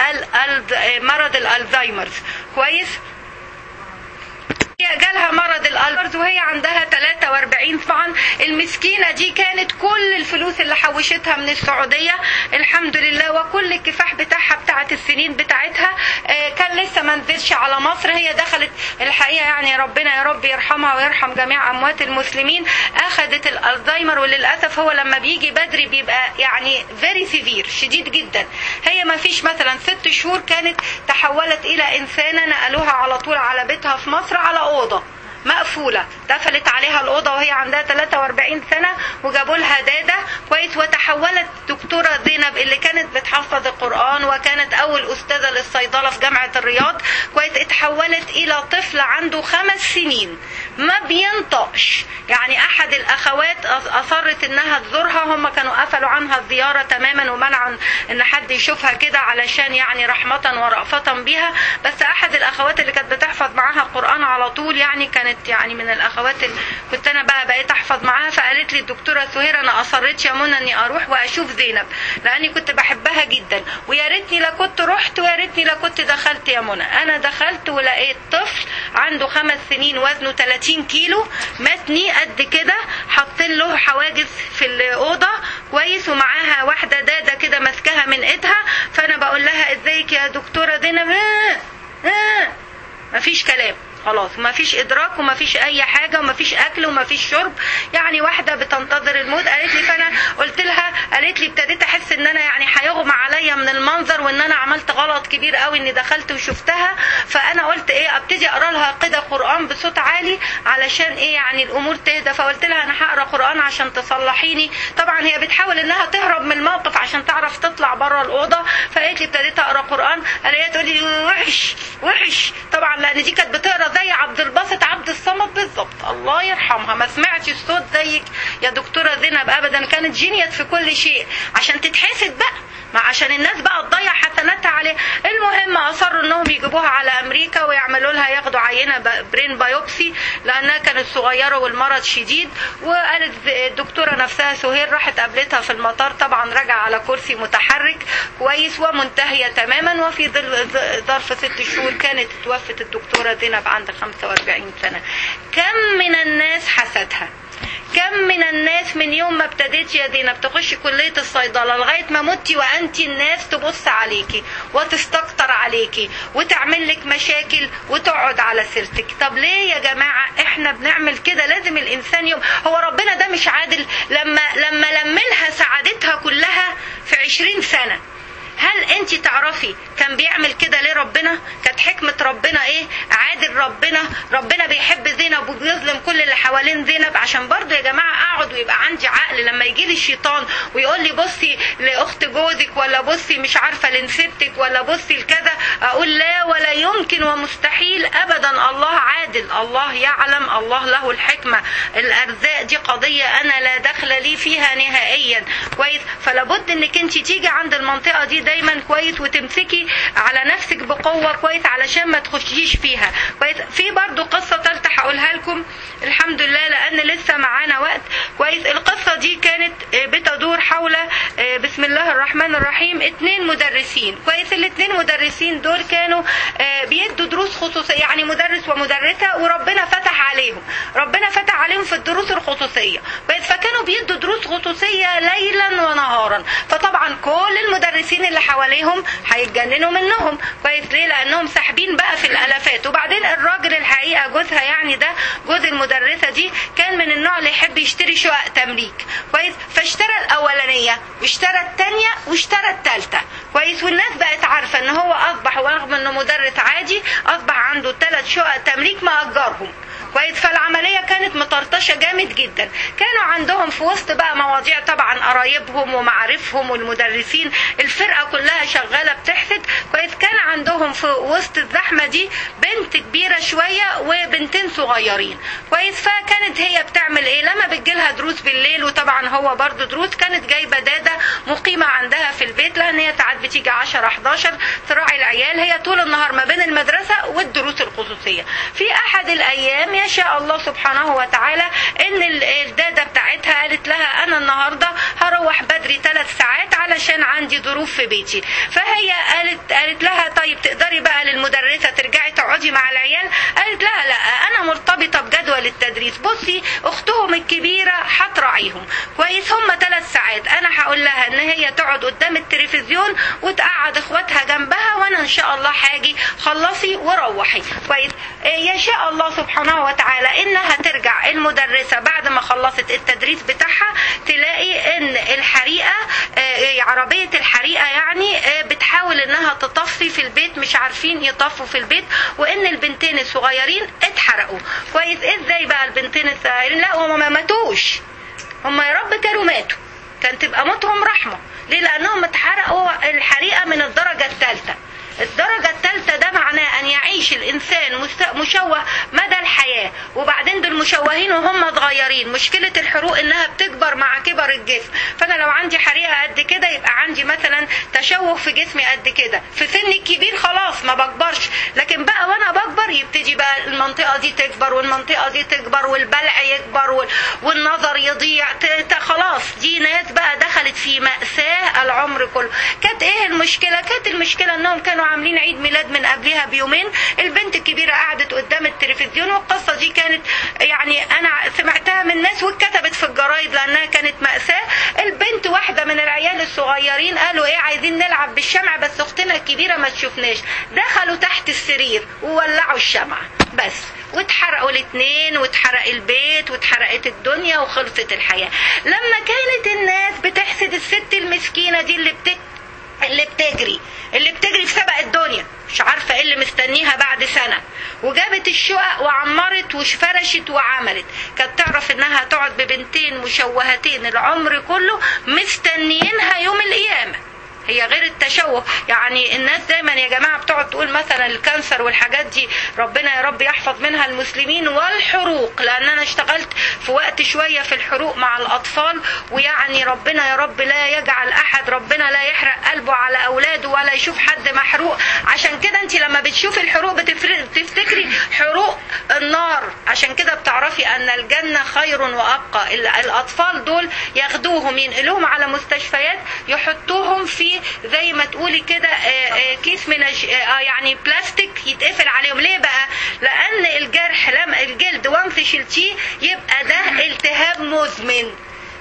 بمرض الالزهايمرز كويس هي جالها مرض الالبرز وهي عندها 43 طبعا المسكينه دي كانت كل الفلوس اللي حوشتها من السعوديه الحمد لله وكل الكفاح بتاعها بتاعت السنين بتاعتها كان لسه ما نزلش على مصر هي دخلت الحقيقه يعني ربنا يا رب يرحمها ويرحم جميع اموات المسلمين اخذت الالزهايمر وللاسف هو لما بيجي بدري بيبقى يعني فيري سيفير شديد جدا هي ما فيش مثلا ست شهور كانت تحولت الى انسانه نقلوها على طول على بيتها في مصر على اوضه مقفولة دخلت عليها الأوضة وهي عندها 43 سنة وجابوا لها دادة كويس وتحولت دكتورة زينب اللي كانت بتحفظ القرآن وكانت أول أستاذة للصيدلة في جامعة الرياض كويس اتحولت إلى طفل عنده خمس سنين ما بينطقش يعني أحد الأخوات أصرت إنها تزورها هم كانوا قفلوا عنها الزيارة تماما ومنعوا إن حد يشوفها كده علشان يعني رحمة ورأفة بيها بس أحد الأخوات اللي كانت بتحفظ معاها القرآن على طول يعني كانت كانت يعني من الاخوات اللي كنت انا بقى بقيت احفظ معاها فقالت لي الدكتوره سهير انا اصريت يا منى اني اروح واشوف زينب لاني كنت بحبها جدا ويا ريتني لا كنت رحت ويا ريتني لا كنت دخلت يا منى انا دخلت ولقيت طفل عنده خمس سنين وزنه 30 كيلو متني قد كده حاطين له حواجز في الاوضه كويس ومعاها واحده داده كده ماسكاها من ايدها فانا بقول لها ازيك يا دكتوره دينا آه آه مفيش كلام خلاص مفيش ادراك ومفيش اي حاجه ومفيش اكل ومفيش شرب يعني واحده بتنتظر الموت قالت لي فانا قلت لها قالت لي ابتديت احس ان انا يعني هيغمى عليا من المنظر وان انا عملت غلط كبير قوي اني دخلت وشفتها فانا قلت ايه ابتدي اقرا لها كده قران بصوت عالي علشان ايه يعني الامور تهدى فقلت لها انا هقرا قران عشان تصلحيني طبعا هي بتحاول انها تهرب من الموقف عشان تعرف تطلع بره الاوضه فقالت لي ابتديت اقرا قران قالت تقول لي وحش وحش طبعا لان دي كانت بتقرا زي عبد الباسط عبد الصمد بالظبط الله يرحمها ما سمعتش الصوت زيك يا دكتوره زينب ابدا كانت جينيت في كل شيء عشان تتحسد بقى ما عشان الناس بقى تضيع حسناتها عليه المهم اصروا انهم يجيبوها على امريكا ويعملوا لها ياخدوا عينه برين بايوبسي لانها كانت صغيره والمرض شديد وقالت الدكتوره نفسها سهير راحت قابلتها في المطار طبعا رجع على كرسي متحرك كويس ومنتهيه تماما وفي ظرف ست شهور كانت توفت الدكتوره زينب عند 45 سنه كم من الناس حسدها كم من الناس من يوم ما ابتديت يا زينب تخشي كلية الصيدلة لغاية ما متي وأنت الناس تبص عليكي وتستكتر عليكي وتعمل لك مشاكل وتقعد على سيرتك طب ليه يا جماعة احنا بنعمل كده لازم الإنسان يوم هو ربنا ده مش عادل لما لما لملها سعادتها كلها في عشرين سنة هل انت تعرفي كان بيعمل كده ليه ربنا كانت حكمة ربنا ايه عادل ربنا ربنا بيحب زينب وبيظلم كل اللي حوالين زينب عشان برضه يا جماعة اقعد ويبقى عندي عقل لما يجي لي الشيطان ويقول لي بصي لاخت جوزك ولا بصي مش عارفة لنسبتك ولا بصي لكذا اقول لا ولا يمكن ومستحيل ابدا الله عادل الله يعلم الله له الحكمة الارزاق دي قضية انا لا دخل لي فيها نهائيا كويس فلابد انك انت تيجي عند المنطقة دي دايما كويس وتمسكي على نفسك بقوة كويس علشان ما تخشيش فيها كويس في برضو قصة ثالثة هقولها لكم الحمد لله لأن لسه معانا وقت كويس القصة دي كانت بتدور حول بسم الله الرحمن الرحيم اتنين مدرسين كويس الاتنين مدرسين دول كانوا بيدوا دروس خصوصية يعني مدرس ومدرسة وربنا فتح عليهم ربنا فتح عليهم في الدروس الخصوصية كويس فكانوا بيدوا دروس خصوصية ليلا ونهارا فطبعا كل المدرسين اللي حواليهم هيتجننوا منهم كويس ليه لانهم ساحبين بقى في الالافات وبعدين الراجل الحقيقه جوزها يعني ده جوز المدرسه دي كان من النوع اللي يحب يشتري شقق تمليك كويس فاشترى الاولانيه واشترى الثانيه واشترى الثالثه كويس والناس بقت عارفه ان هو اصبح ورغم انه مدرس عادي اصبح عنده ثلاث شقق تمليك مأجرهم كويس فالعملية كانت مطرطشة جامد جدا كانوا عندهم في وسط بقى مواضيع طبعا قرايبهم ومعارفهم والمدرسين الفرقة كلها شغالة بتحسد كويس كان عندهم في وسط الزحمة دي بنت كبيرة شوية وبنتين صغيرين كويس فكانت هي بتعمل ايه لما بتجيلها دروس بالليل وطبعا هو برضو دروس كانت جايبة دادة مقيمة عندها في البيت لان هي ساعات بتيجي 10 11 تراعي العيال هي طول النهار ما بين المدرسة والدروس الخصوصية في احد الايام يشاء الله سبحانه وتعالى ان الدادة بتاعتها قالت لها انا النهاردة هروح بدري ثلاث ساعات علشان عندي ظروف في بيتي فهي قالت قالت لها طيب تقدري بقى للمدرسة ترجعي تقعدي مع العيال قالت لها لا انا مرتبطة بجدول التدريس بصي اختهم الكبيرة هتراعيهم كويس هم ثلاث ساعات انا هقول لها ان هي تقعد قدام التلفزيون وتقعد اخواتها جنبها وانا ان شاء الله هاجي خلصي وروحي كويس يشاء الله سبحانه وتعالى انها ترجع المدرسة بعد ما خلصت التدريس بتاعها تلاقي ان الحريقة عربية الحريقة يعني بتحاول انها تطفي في البيت مش عارفين يطفوا في البيت وان البنتين الصغيرين اتحرقوا كويس ازاي بقى البنتين الصغيرين لا هم ما ماتوش هم يا رب كانوا ماتوا كان تبقى موتهم رحمة ليه لانهم اتحرقوا الحريقة من الدرجة الثالثة الدرجة الثالثة ده معناه أن يعيش الإنسان مشوه مدى الحياة الحياه وبعدين دول مشوهين وهم صغيرين مشكله الحروق انها بتكبر مع كبر الجسم فانا لو عندي حريقه قد كده يبقى عندي مثلا تشوه في جسمي قد كده في سن الكبير خلاص ما بكبرش لكن بقى وانا بكبر يبتدي بقى المنطقه دي تكبر والمنطقه دي تكبر والبلع يكبر وال- والنظر يضيع ت- ت- خلاص دي ناس بقى دخلت في مأساة العمر كله كانت ايه المشكلة كانت المشكلة انهم كانوا عاملين عيد ميلاد من قبلها بيومين البنت الكبيرة قعدت قدام التلفزيون والقصة دي كانت يعني انا سمعتها من ناس واتكتبت في الجرايد لانها كانت مأساة البنت واحدة من العيال الصغيرين قالوا ايه عايزين نلعب بالشمع بس اختنا الكبيرة ما تشوفناش دخلوا تحت السرير وولعوا الشمع بس واتحرقوا الاثنين واتحرق البيت واتحرقت الدنيا وخلصت الحياة لما كانت الناس بتحسد الست المسكينة دي اللي بتك اللي بتجري اللي بتجري في سبق الدنيا مش عارفة ايه اللي مستنيها بعد سنة وجابت الشقق وعمرت وفرشت وعملت كانت تعرف انها تقعد ببنتين مشوهتين العمر كله مستنيينها يوم القيامة هي غير التشوه يعني الناس دايما يا جماعة بتقعد تقول مثلا الكانسر والحاجات دي ربنا يا رب يحفظ منها المسلمين والحروق لان انا اشتغلت في وقت شوية في الحروق مع الاطفال ويعني ربنا يا رب لا يجعل احد ربنا لا يحرق قلبه على اولاده ولا يشوف حد محروق عشان كده انت لما بتشوفي الحروق بتفر- بتفتكري حروق النار عشان كده بتعرفي ان الجنة خير وابقى ال- الاطفال دول ياخدوهم ينقلوهم على مستشفيات يحطوهم في زي ما تقولي كده آه، آه، كيس من الج- آه، يعني بلاستيك يتقفل عليهم ليه بقى لان الجرح لما الجلد وانس شلتيه يبقى ده التهاب مزمن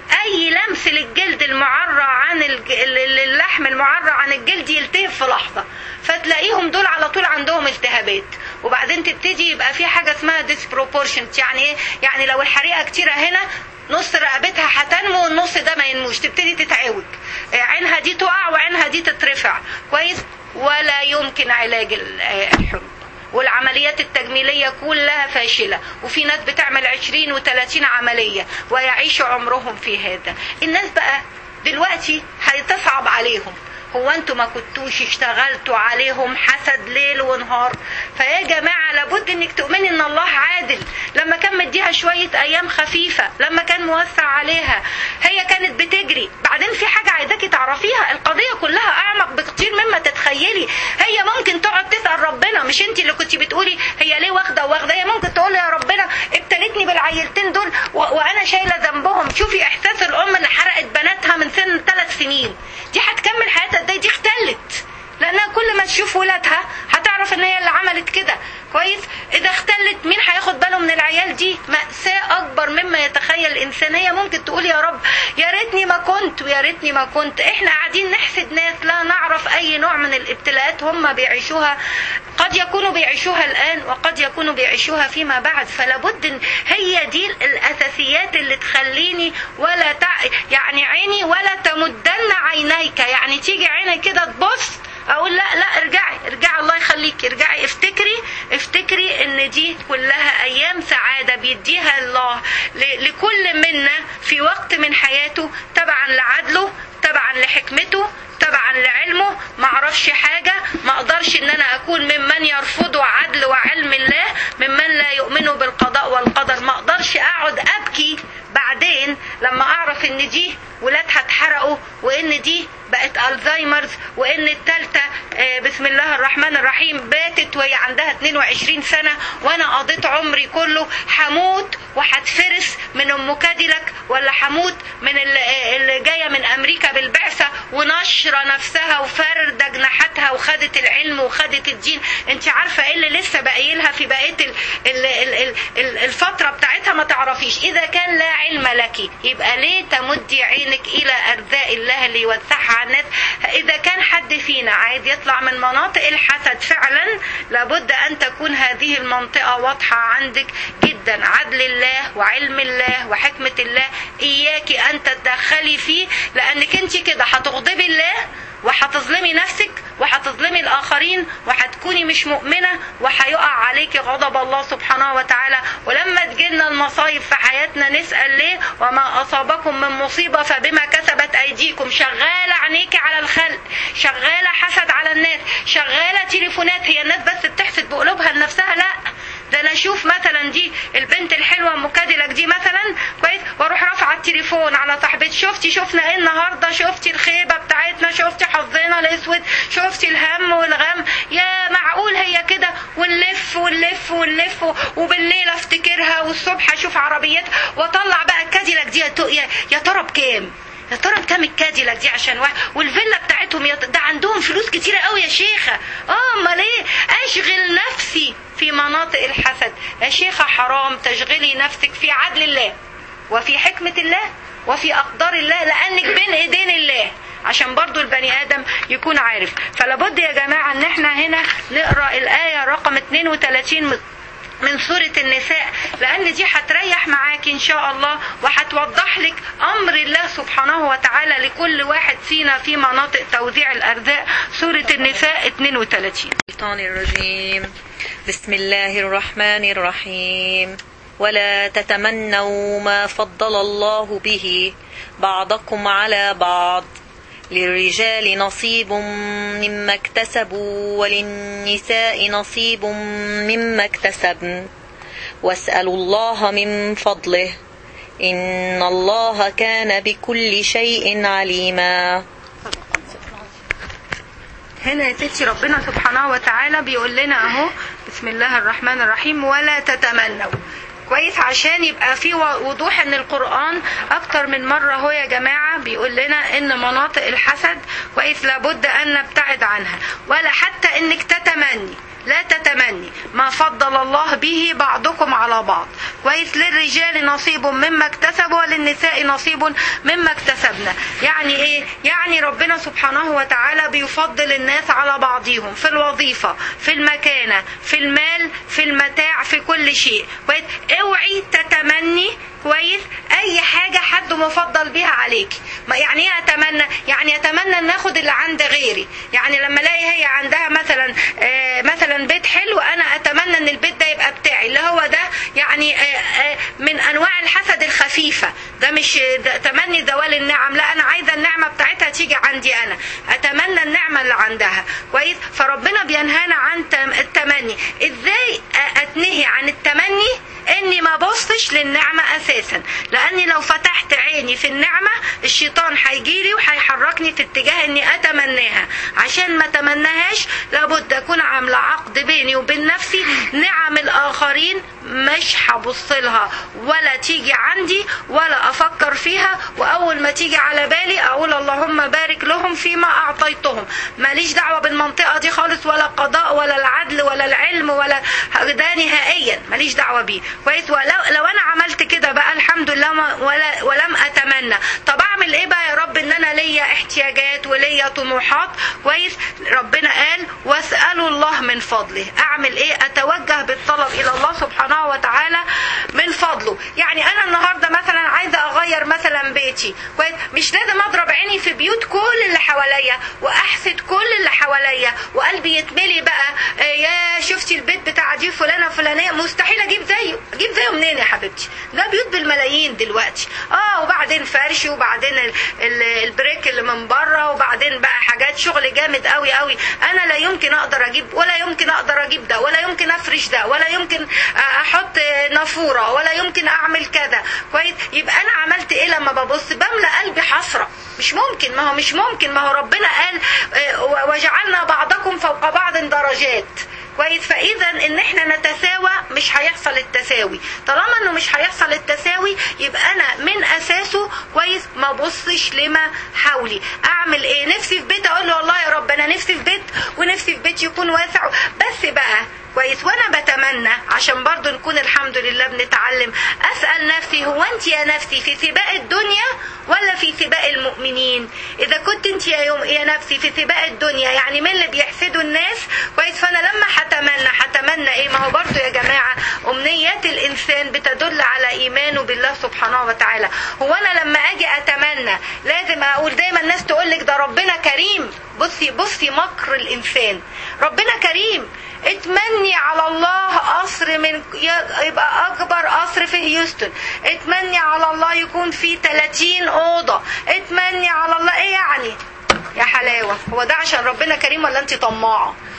اي لمس للجلد المعرى عن الج- ال- ال- اللحم المعرى عن الجلد يلتهب في لحظه فتلاقيهم دول على طول عندهم التهابات وبعدين تبتدي يبقى في حاجه اسمها disproportion يعني ايه يعني لو الحريقه كتيره هنا نص رقبتها هتنمو والنص ده ما ينموش تبتدي تتعوج آه، عينها دي تقع وعينها دي تترفع كويس ولا يمكن علاج ال- آه، الحروق والعمليات التجميلية كلها فاشلة وفي ناس بتعمل 20 و30 عملية ويعيشوا عمرهم في هذا الناس بقى دلوقتي هتصعب عليهم هو انتوا ما كنتوش اشتغلتوا عليهم حسد ليل ونهار فيا جماعة لابد انك تؤمني ان الله عادل لما كان مديها شوية ايام خفيفة لما كان موسع عليها هي كانت بتجري بعدين في حاجة عايزاكي تعرفيها القضية كلها اعمق بكتير مما تتخيلي هي ممكن تقعد تسأل ربنا مش انت اللي كنت بتقولي هي ليه واخدة واخدة هي ممكن تقول يا ربنا ابتلتني بالعيلتين دول و... وانا شايلة ذنبهم شوفي احساس الام اللي حرقت بناتها من سن ثلاث سنين دي هتكمل حياتها ازاي دي اختلت لانها كل ما تشوف ولادها هتعرف ان هي اللي عملت كده كويس اذا اختلت مين هياخد باله من العيال دي مأساة اكبر مما يتخيل الانسان هي ممكن تقول يا رب يا ريتني ما كنت ويا ريتني ما كنت احنا قاعدين نحسد ناس لا نعرف اي نوع من الابتلاءات هم بيعيشوها قد يكونوا بيعيشوها الان وقد يكونوا بيعيشوها فيما بعد فلا بد إن هي دي الاساسيات اللي تخليني ولا تع... يعني عيني ولا تمدن عينيك يعني تيجي عيني كده تبص اقول لا لا ارجعي ارجعي الله يخليكي ارجعي افتكري افتكري ان دي كلها ايام سعاده بيديها الله ل- لكل منا في وقت من حياته تبعا لعدله تبعا لحكمته تبعا لعلمه ما اعرفش حاجه ما اقدرش ان انا اكون ممن يرفضوا عدل وعلم الله ممن لا يؤمنوا بالقضاء والقدر ما اقدرش اقعد ابكي بعدين لما اعرف ان دي ولادها اتحرقوا وان دي بقت الزهايمرز وان التالتة آه، بسم الله الرحمن الرحيم باتت وهي عندها 22 سنة وانا قضيت عمري كله هموت وهتفرس من ام كاديلاك ولا هموت من اللي, آه، اللي جاية من امريكا بالبعثة ونشرة نفسها وفردة جناحاتها وخدت العلم وخدت الدين انت عارفة ايه اللي لسه باقي لها في بقية ال- ال- ال- ال- ال- الفترة بتاعتها ما تعرفيش اذا كان لا علم لك يبقى ليه تمدي عينك الى ارزاق الله اللي يوسعها على الناس اذا كان حد فينا عايز يطلع من مناطق الحسد فعلا لابد ان تكون هذه المنطقة واضحة عندك جدا عدل الله وعلم الله وحكمة الله اياك ان تتدخلي فيه لانك انت كده هتغضبي الله وهتظلمي نفسك وهتظلمي الاخرين وهتكوني مش مؤمنه وهيقع عليكي غضب الله سبحانه وتعالى ولما تجيلنا المصايب في حياتنا نسال ليه وما اصابكم من مصيبه فبما كسبت ايديكم شغاله عينيكي على الخلق شغاله حسد على الناس شغاله تليفونات هي الناس بس بتحسد بقلوبها لنفسها لا ده انا اشوف مثلا دي البنت الحلوه ام كاديلاك دي مثلا كويس واروح رافعه التليفون على صاحبتي شفتي شفنا ايه النهارده شفتي الخيبه بتاعتنا شفتي حظنا الاسود شفتي الهم والغم يا معقول هي كده ونلف ونلف ونلف وبالليل افتكرها والصبح اشوف عربيتها واطلع بقى الكاديلاك دي يا, يا ترى بكام يا ترى بكام الكاديلاك دي عشان واحد والفيلا بتاعتهم يط... ده عندهم فلوس كتيرة قوي يا شيخة اه امال ايه اشغل نفسي في مناطق الحسد يا شيخة حرام تشغلي نفسك في عدل الله وفي حكمة الله وفي أقدار الله لأنك بين إيدين الله عشان برضو البني آدم يكون عارف فلابد يا جماعة ان احنا هنا نقرأ الآية رقم 32 من سورة النساء لأن دي هتريح معاك إن شاء الله وهتوضح لك أمر الله سبحانه وتعالى لكل واحد فينا في مناطق توزيع الأرزاق سورة النساء 32 الشيطان الرجيم بسم الله الرحمن الرحيم ولا تتمنوا ما فضل الله به بعضكم على بعض للرجال نصيب مما اكتسبوا وللنساء نصيب مما اكتسبن واسألوا الله من فضله إن الله كان بكل شيء عليما هنا يا ستي ربنا سبحانه وتعالى بيقول لنا اهو بسم الله الرحمن الرحيم ولا تتمنوا كويس عشان يبقى في وضوح ان القرآن اكتر من مرة هو يا جماعة بيقول لنا ان مناطق الحسد كويس لابد ان نبتعد عنها ولا حتى انك تتمني لا تتمني ما فضل الله به بعضكم على بعض كويس للرجال نصيب مما اكتسبوا وللنساء نصيب مما اكتسبنا يعني ايه يعني ربنا سبحانه وتعالى بيفضل الناس على بعضهم في الوظيفة في المكانة في المال في المتاع في كل شيء كويس اوعي تتمني كويس اي حاجة حد مفضل بيها عليك ما يعني ايه اتمنى يعني اتمنى ان اخد اللي عند غيري يعني لما الاقي هي عندها مثلا آه مثلا بيت حلو انا اتمنى ان البيت ده يبقى بتاعي اللي هو ده يعني آه آه من انواع الحسد الخفيفة ده مش ده تمني زوال النعم لا انا عايزة النعمة بتاعتها تيجي عندي انا اتمنى النعمة اللي عندها كويس فربنا بينهانا عن التمني ازاي اتنهي عن التمني اني ما بصش للنعمة اساسا لاني لو فتحت عيني في النعمة الشيطان هيجيلي وهيحركني في اتجاه اني اتمناها عشان ما اتمناهاش لابد اكون عاملة عقد بيني وبين نفسي نعم الاخرين مش هبص لها ولا تيجي عندي ولا افكر فيها واول ما تيجي على بالي اقول اللهم بارك لهم فيما اعطيتهم ماليش دعوة بالمنطقة دي خالص ولا قضاء ولا العدل ولا العلم ولا ده نهائيا ماليش دعوة بيه كويس ولو لو انا عملت كده بقى الحمد لله ما ولا ولم اتمنى طب اعمل ايه بقى يا رب ان انا ليا احتياجات وليا طموحات كويس ربنا قال واسالوا الله من فضله اعمل ايه اتوجه بالطلب الى الله سبحانه وتعالى من فضله يعني انا النهارده مثلا عايزه اغير مثلا بيتي كويس مش لازم اضرب عيني في بيوت كل اللي حواليا واحسد كل اللي حواليا وقلبي يتملي بقى يا شفتي البيت بتاع دي فلانه فلانيه مستحيل اجيب زيه اجيب زيه منين يا حبيبتي ده بيوت بالملايين دلوقتي اه وبعدين فرش وبعدين ال ال البريك اللي من بره وبعدين بقى حاجات شغل جامد قوي قوي انا لا يمكن اقدر اجيب ولا يمكن اقدر اجيب ده ولا يمكن افرش ده ولا يمكن احط نافوره ولا يمكن اعمل كذا كويس يبقى انا عملت ايه لما ببص بملى قلبي حسره مش ممكن ما هو مش ممكن ما هو ربنا قال وجعلنا بعضكم فوق بعض درجات كويس فاذا ان احنا نتساوى مش هيحصل التساوي طالما انه مش هيحصل التساوي يبقى انا من اساسه كويس ما بصش لما حولي اعمل ايه نفسي في بيت اقول له والله يا رب انا نفسي في بيت ونفسي في بيت يكون واسع بس بقى كويس وانا بتمنى عشان برضو نكون الحمد لله بنتعلم اسال نفسي هو انت يا نفسي في سباق الدنيا ولا في سباق المؤمنين اذا كنت انت يا يوم يا نفسي في سباق الدنيا يعني من اللي بيحسدوا الناس كويس فانا لما هتمنى هتمنى ايه ما هو برضو يا جماعه امنيات الانسان بتدل على ايمانه بالله سبحانه وتعالى هو انا لما اجي اتمنى لازم اقول دايما الناس تقول لك ده ربنا كريم بصي بصي مكر الانسان ربنا كريم اتمني على الله قصر من يبقى اكبر قصر في هيوستن اتمني على الله يكون فيه 30 اوضه اتمني على الله ايه يعني يا حلاوه هو ده عشان ربنا كريم ولا انت طماعه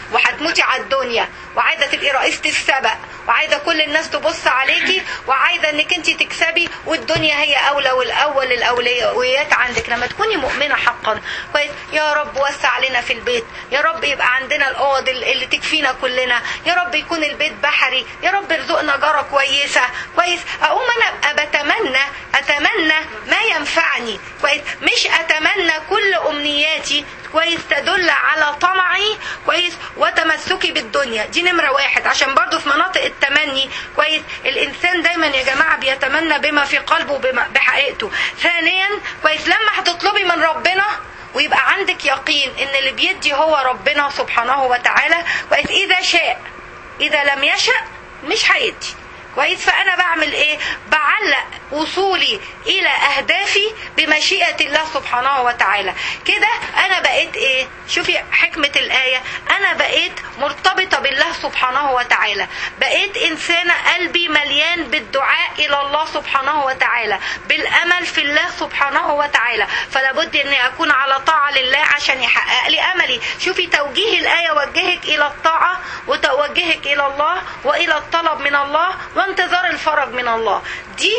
وهتموتي على الدنيا وعايزه تبقي رئيسه السبق وعايزه كل الناس تبص عليكي وعايزه انك انت تكسبي والدنيا هي اولى والاول الاولويات عندك لما تكوني مؤمنه حقا كويس يا رب وسع علينا في البيت يا رب يبقى عندنا الاوض اللي تكفينا كلنا يا رب يكون البيت بحري يا رب ارزقنا جاره كويسه كويس اقوم انا ابقى بتمنى اتمنى ما ينفعني كويس مش اتمنى كل امنياتي كويس تدل على طمعي كويس وتمسكي بالدنيا دي نمرة واحد عشان برضو في مناطق التمني كويس الإنسان دايما يا جماعة بيتمنى بما في قلبه بما بحقيقته ثانيا كويس لما هتطلبي من ربنا ويبقى عندك يقين ان اللي بيدي هو ربنا سبحانه وتعالى كويس إذا شاء إذا لم يشأ مش هيدي كويس فانا بعمل ايه بعلق وصولي الى اهدافي بمشيئه الله سبحانه وتعالى كده انا بقيت ايه شوفي حكمه الايه انا بقيت مرتبطه بالله سبحانه وتعالى بقيت انسانه قلبي مليان بالدعاء الى الله سبحانه وتعالى بالامل في الله سبحانه وتعالى فلا بد اني اكون على طاعه لله عشان يحقق لي املي شوفي توجيه الايه وجهك الى الطاعه وتوجهك الى الله والى الطلب من الله وانتظار الفرج من الله دي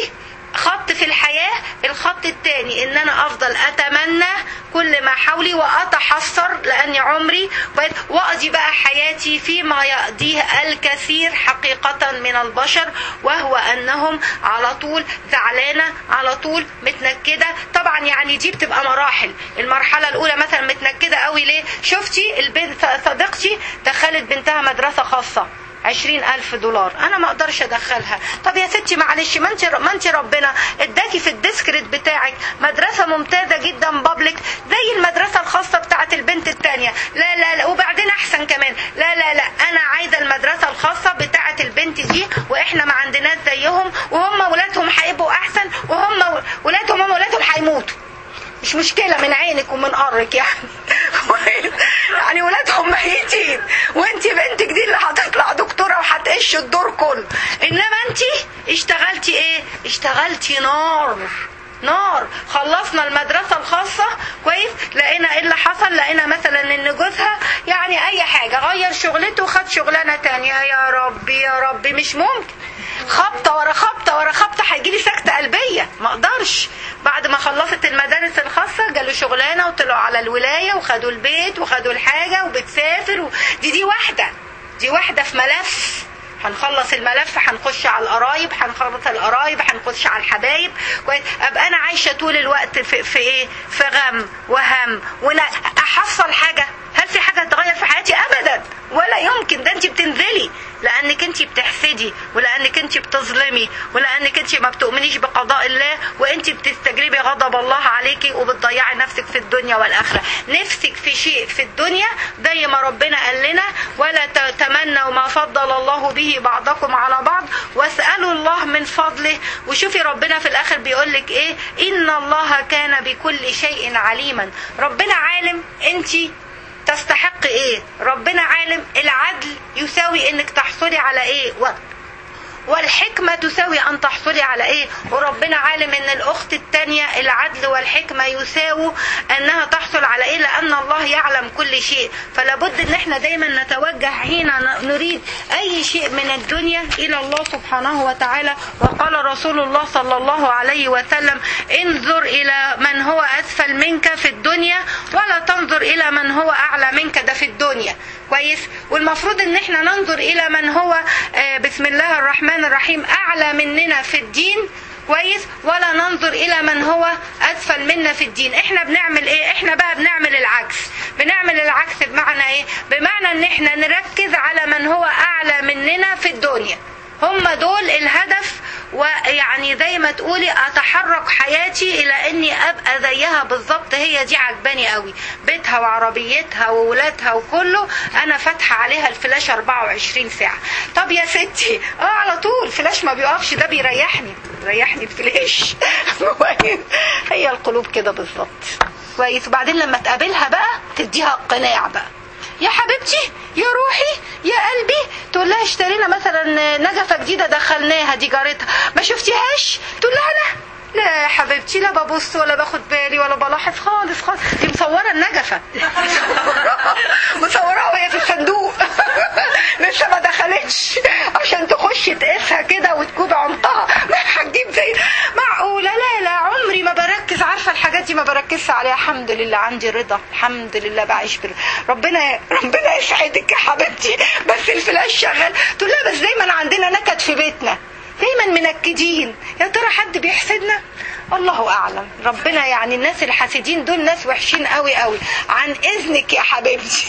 خط في الحياة الخط الثاني ان انا افضل اتمنى كل ما حولي واتحسر لاني عمري واقضي بقى حياتي فيما يقضيه الكثير حقيقة من البشر وهو انهم على طول زعلانة على طول متنكدة طبعا يعني دي بتبقى مراحل المرحلة الاولى مثلا متنكدة قوي ليه شفتي البنت صديقتي دخلت بنتها مدرسة خاصة عشرين ألف دولار أنا ما أقدرش أدخلها طب يا ستي معلش ما أنت ما أنت ربنا اداكي في الديسكريت بتاعك مدرسة ممتازة جدا بابليك زي المدرسة الخاصة بتاعت البنت التانية لا لا لا وبعدين أحسن كمان لا لا لا أنا عايزة المدرسة الخاصة بتاعت البنت دي وإحنا ما عندناش زيهم وهم ولادهم هيبقوا أحسن وهم ولادهم هم ولادهم هيموتوا مش مشكلة من عينك ومن قرك يعني يعني ولادهم ميتين وانت بنتك دي اللي هتطلع دكتورة وهتقش الدور كله انما انت اشتغلتي ايه اشتغلتي نار نار خلصنا المدرسة الخاصة كويس لقينا ايه اللي حصل لقينا مثلا ان جوزها يعني اي حاجة غير شغلته وخد شغلانة تانية يا ربي يا ربي مش ممكن خبطة ورا خبطة ورا خبطة هيجيلي سكتة قلبية ما اقدرش بعد ما خلصت المدارس الخاصة جاله شغلانة وطلعوا على الولاية وخدوا البيت وخدوا الحاجة وبتسافر و... دي دي واحدة دي واحدة في ملف هنخلص الملف هنخش على القرايب هنخلص القرايب هنخش على الحبايب كويس ابقى انا عايشه طول الوقت في, في ايه في غم وهم وانا احصل حاجه هل في حاجه تتغير في حياتي ابدا ولا يمكن ده انت بتنزلي لانك انت بتحسدي ولانك انت بتظلمي ولانك انت ما بتؤمنيش بقضاء الله وانت بتستجلبي غضب الله عليكي وبتضيعي نفسك في الدنيا والاخره نفسك في شيء في الدنيا زي ما ربنا قال لنا ولا تتمنوا ما فضل الله به بعضكم على بعض واسالوا الله من فضله وشوفي ربنا في الاخر بيقول لك ايه ان الله كان بكل شيء عليما ربنا عالم انت تستحق ايه ربنا عالم العدل يساوي انك تحصلي على ايه و... والحكمة تساوي أن تحصلي على إيه وربنا عالم أن الأخت التانية العدل والحكمة يساووا أنها تحصل على إيه لأن الله يعلم كل شيء فلا بد أن احنا دايما نتوجه حين نريد أي شيء من الدنيا إلى الله سبحانه وتعالى وقال رسول الله صلى الله عليه وسلم انظر إلى من هو أسفل منك في الدنيا ولا تنظر إلى من هو أعلى منك ده في الدنيا كويس والمفروض ان احنا ننظر الى من هو بسم الله الرحمن الرحيم اعلى مننا في الدين كويس ولا ننظر الى من هو اسفل منا في الدين احنا بنعمل ايه احنا بقى بنعمل العكس بنعمل العكس بمعنى ايه بمعنى ان احنا نركز على من هو اعلى مننا في الدنيا هم دول الهدف ويعني زي ما تقولي اتحرك حياتي الى اني ابقى زيها بالظبط هي دي عجباني قوي بيتها وعربيتها وولادها وكله انا فاتحه عليها الفلاش 24 ساعه طب يا ستي اه على طول فلاش ما بيقفش ده بيريحني بيريحني الفلاش هي القلوب كده بالظبط كويس وبعدين لما تقابلها بقى تديها القناع بقى يا حبيبتي يا روحي يا قلبي تقول لها اشترينا مثلا نجفه جديده دخلناها دي جارتها ما شفتيهاش تقول لها لا لا يا حبيبتي لا ببص ولا باخد بالي ولا بلاحظ خالص خالص دي مصوره النجفه مصوراها مصوراها وهي في الصندوق لسه ما دخلتش عشان تخش تقيسها كده وتكوب عمقها ما هتجيب زي معقوله لا لا عمري ما بركز عارفه الحاجات دي ما بركزش عليها الحمد لله عندي رضا الحمد لله بعيش بر... ربنا ربنا يسعدك يا حبيبتي بس الفلاش شغال تقول لها بس دايما عندنا نكد في بيتنا دايما منكدين يا ترى حد بيحسدنا الله اعلم ربنا يعني الناس الحاسدين دول ناس وحشين قوي قوي عن اذنك يا حبيبتي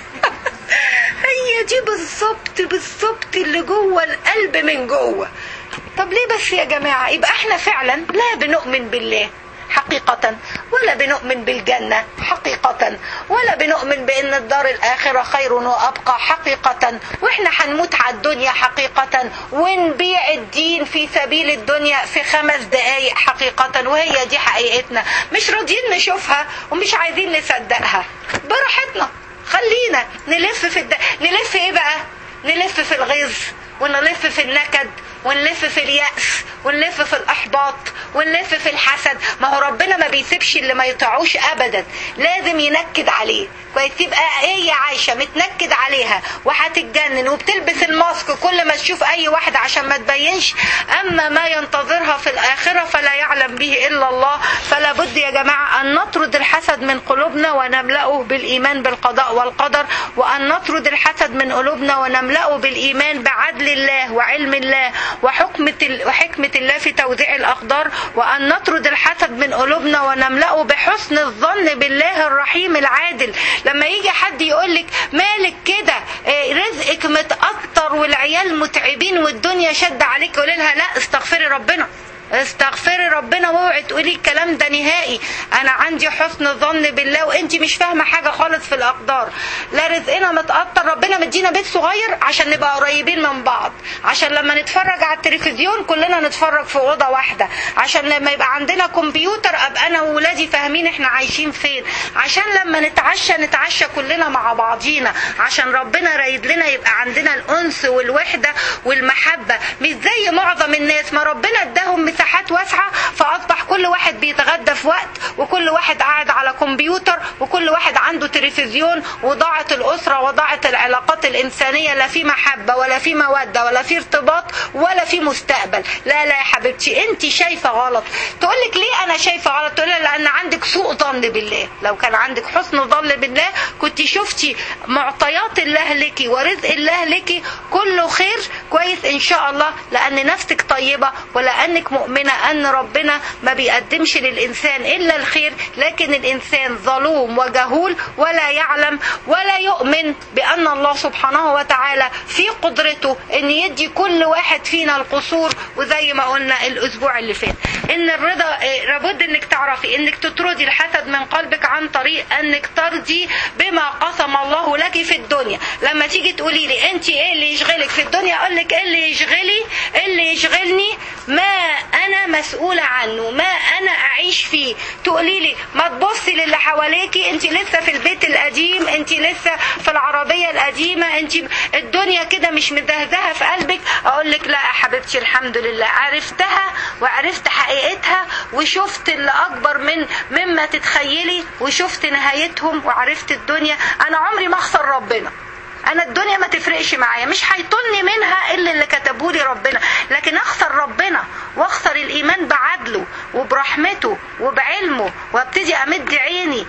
هي دي بالظبط بالظبط اللي جوه القلب من جوه طب ليه بس يا جماعه يبقى احنا فعلا لا بنؤمن بالله حقيقة ولا بنؤمن بالجنة حقيقة ولا بنؤمن بأن الدار الآخرة خير وأبقى حقيقة وإحنا هنموت على الدنيا حقيقة ونبيع الدين في سبيل الدنيا في خمس دقايق حقيقة وهي دي حقيقتنا مش راضيين نشوفها ومش عايزين نصدقها براحتنا خلينا نلف في الد... نلف ايه بقى نلف في الغيظ ونلف في النكد ونلف في اليأس ونلف في الإحباط ونلف في الحسد ما هو ربنا ما بيسيبش اللي ما يطيعوش أبدا لازم ينكد عليه كويس تبقى هي عايشة متنكد عليها وهتتجنن وبتلبس الماسك كل ما تشوف أي واحد عشان ما تبينش أما ما ينتظرها في الآخرة فلا يعلم به إلا الله فلا بد يا جماعة أن نطرد الحسد من قلوبنا ونملأه بالإيمان بالقضاء والقدر وأن نطرد الحسد من قلوبنا ونملأه بالإيمان بعدل الله وعلم الله وحكمة وحكمة الله في توزيع الأقدار وأن نطرد الحسد من قلوبنا ونملأه بحسن الظن بالله الرحيم العادل لما يجي حد يقولك مالك كده رزقك متأثر والعيال متعبين والدنيا شد عليك قولي لها لا استغفري ربنا استغفري ربنا واوعي تقولي الكلام ده نهائي انا عندي حسن ظن بالله وانت مش فاهمه حاجه خالص في الاقدار لا رزقنا متقطر ربنا مدينا بيت صغير عشان نبقى قريبين من بعض عشان لما نتفرج على التلفزيون كلنا نتفرج في اوضه واحده عشان لما يبقى عندنا كمبيوتر ابقى انا وولادي فاهمين احنا عايشين فين عشان لما نتعشى نتعشى كلنا مع بعضينا عشان ربنا رايد لنا يبقى عندنا الانس والوحده والمحبه مش زي معظم الناس ما ربنا اداهم مساحات واسعة فأصبح كل واحد بيتغدى في وقت وكل واحد قاعد على كمبيوتر وكل واحد عنده تلفزيون وضاعت الأسرة وضاعت العلاقات الإنسانية لا في محبة ولا في مودة ولا في ارتباط ولا في مستقبل لا لا يا حبيبتي انت شايفة غلط تقولك ليه أنا شايفة غلط تقول لأن عندك سوء ظن بالله لو كان عندك حسن ظن بالله كنت شفتي معطيات الله لك ورزق الله لك كله خير كويس إن شاء الله لأن نفسك طيبة ولأنك مؤمنة أن ربنا ما بيقدمش للإنسان إلا الخير لكن الإنسان ظلوم وجهول ولا يعلم ولا يؤمن بأن الله سبحانه وتعالى في قدرته أن يدي كل واحد فينا القصور وزي ما قلنا الأسبوع اللي فات إن الرضا لابد أنك تعرفي أنك تطردي الحسد من قلبك عن طريق أنك ترضي بما قسم الله لك في الدنيا لما تيجي تقولي لي أنت إيه اللي يشغلك في الدنيا أقول لك إيه اللي يشغلي إيه اللي يشغلني ما انا مسؤولة عنه ما انا اعيش فيه تقولي لي ما تبصي للي حواليكي انت لسه في البيت القديم انت لسه في العربية القديمة انت الدنيا كده مش مدهدهة في قلبك اقول لك لا يا حبيبتي الحمد لله عرفتها وعرفت حقيقتها وشفت اللي اكبر من مما تتخيلي وشفت نهايتهم وعرفت الدنيا انا عمري ما اخسر ربنا انا الدنيا ما تفرقش معايا مش هيطلني منها الا اللي كتبه لي ربنا لكن اخسر ربنا واخسر الايمان بعدله وبرحمته وبعلمه وابتدي امد عيني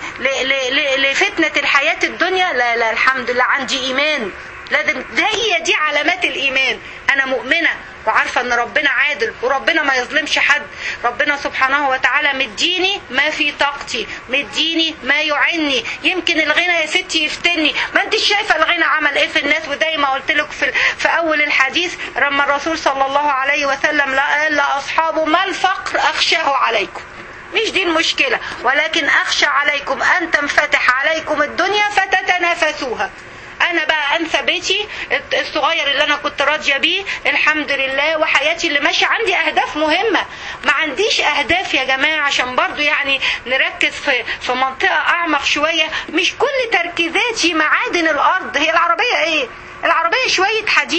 لفتنه الحياه الدنيا لا لا الحمد لله عندي ايمان لازم ده هي دي علامات الايمان انا مؤمنه وعارفه ان ربنا عادل وربنا ما يظلمش حد ربنا سبحانه وتعالى مديني ما في طاقتي مديني ما يعني يمكن الغنى يا ستي يفتني ما انت شايفه الغنى عمل ايه في الناس وزي ما قلت لك في, في اول الحديث لما الرسول صلى الله عليه وسلم قال لاصحابه ما الفقر اخشاه عليكم مش دي المشكلة ولكن أخشى عليكم أن تنفتح عليكم الدنيا فتتنافسوها انا بقى انسى بيتي الصغير اللي انا كنت راضيه بيه الحمد لله وحياتي اللي ماشيه عندي اهداف مهمه ما عنديش اهداف يا جماعه عشان برضو يعني نركز في في منطقه اعمق شويه مش كل تركيزاتي معادن الارض هي العربيه ايه العربية شوية حديد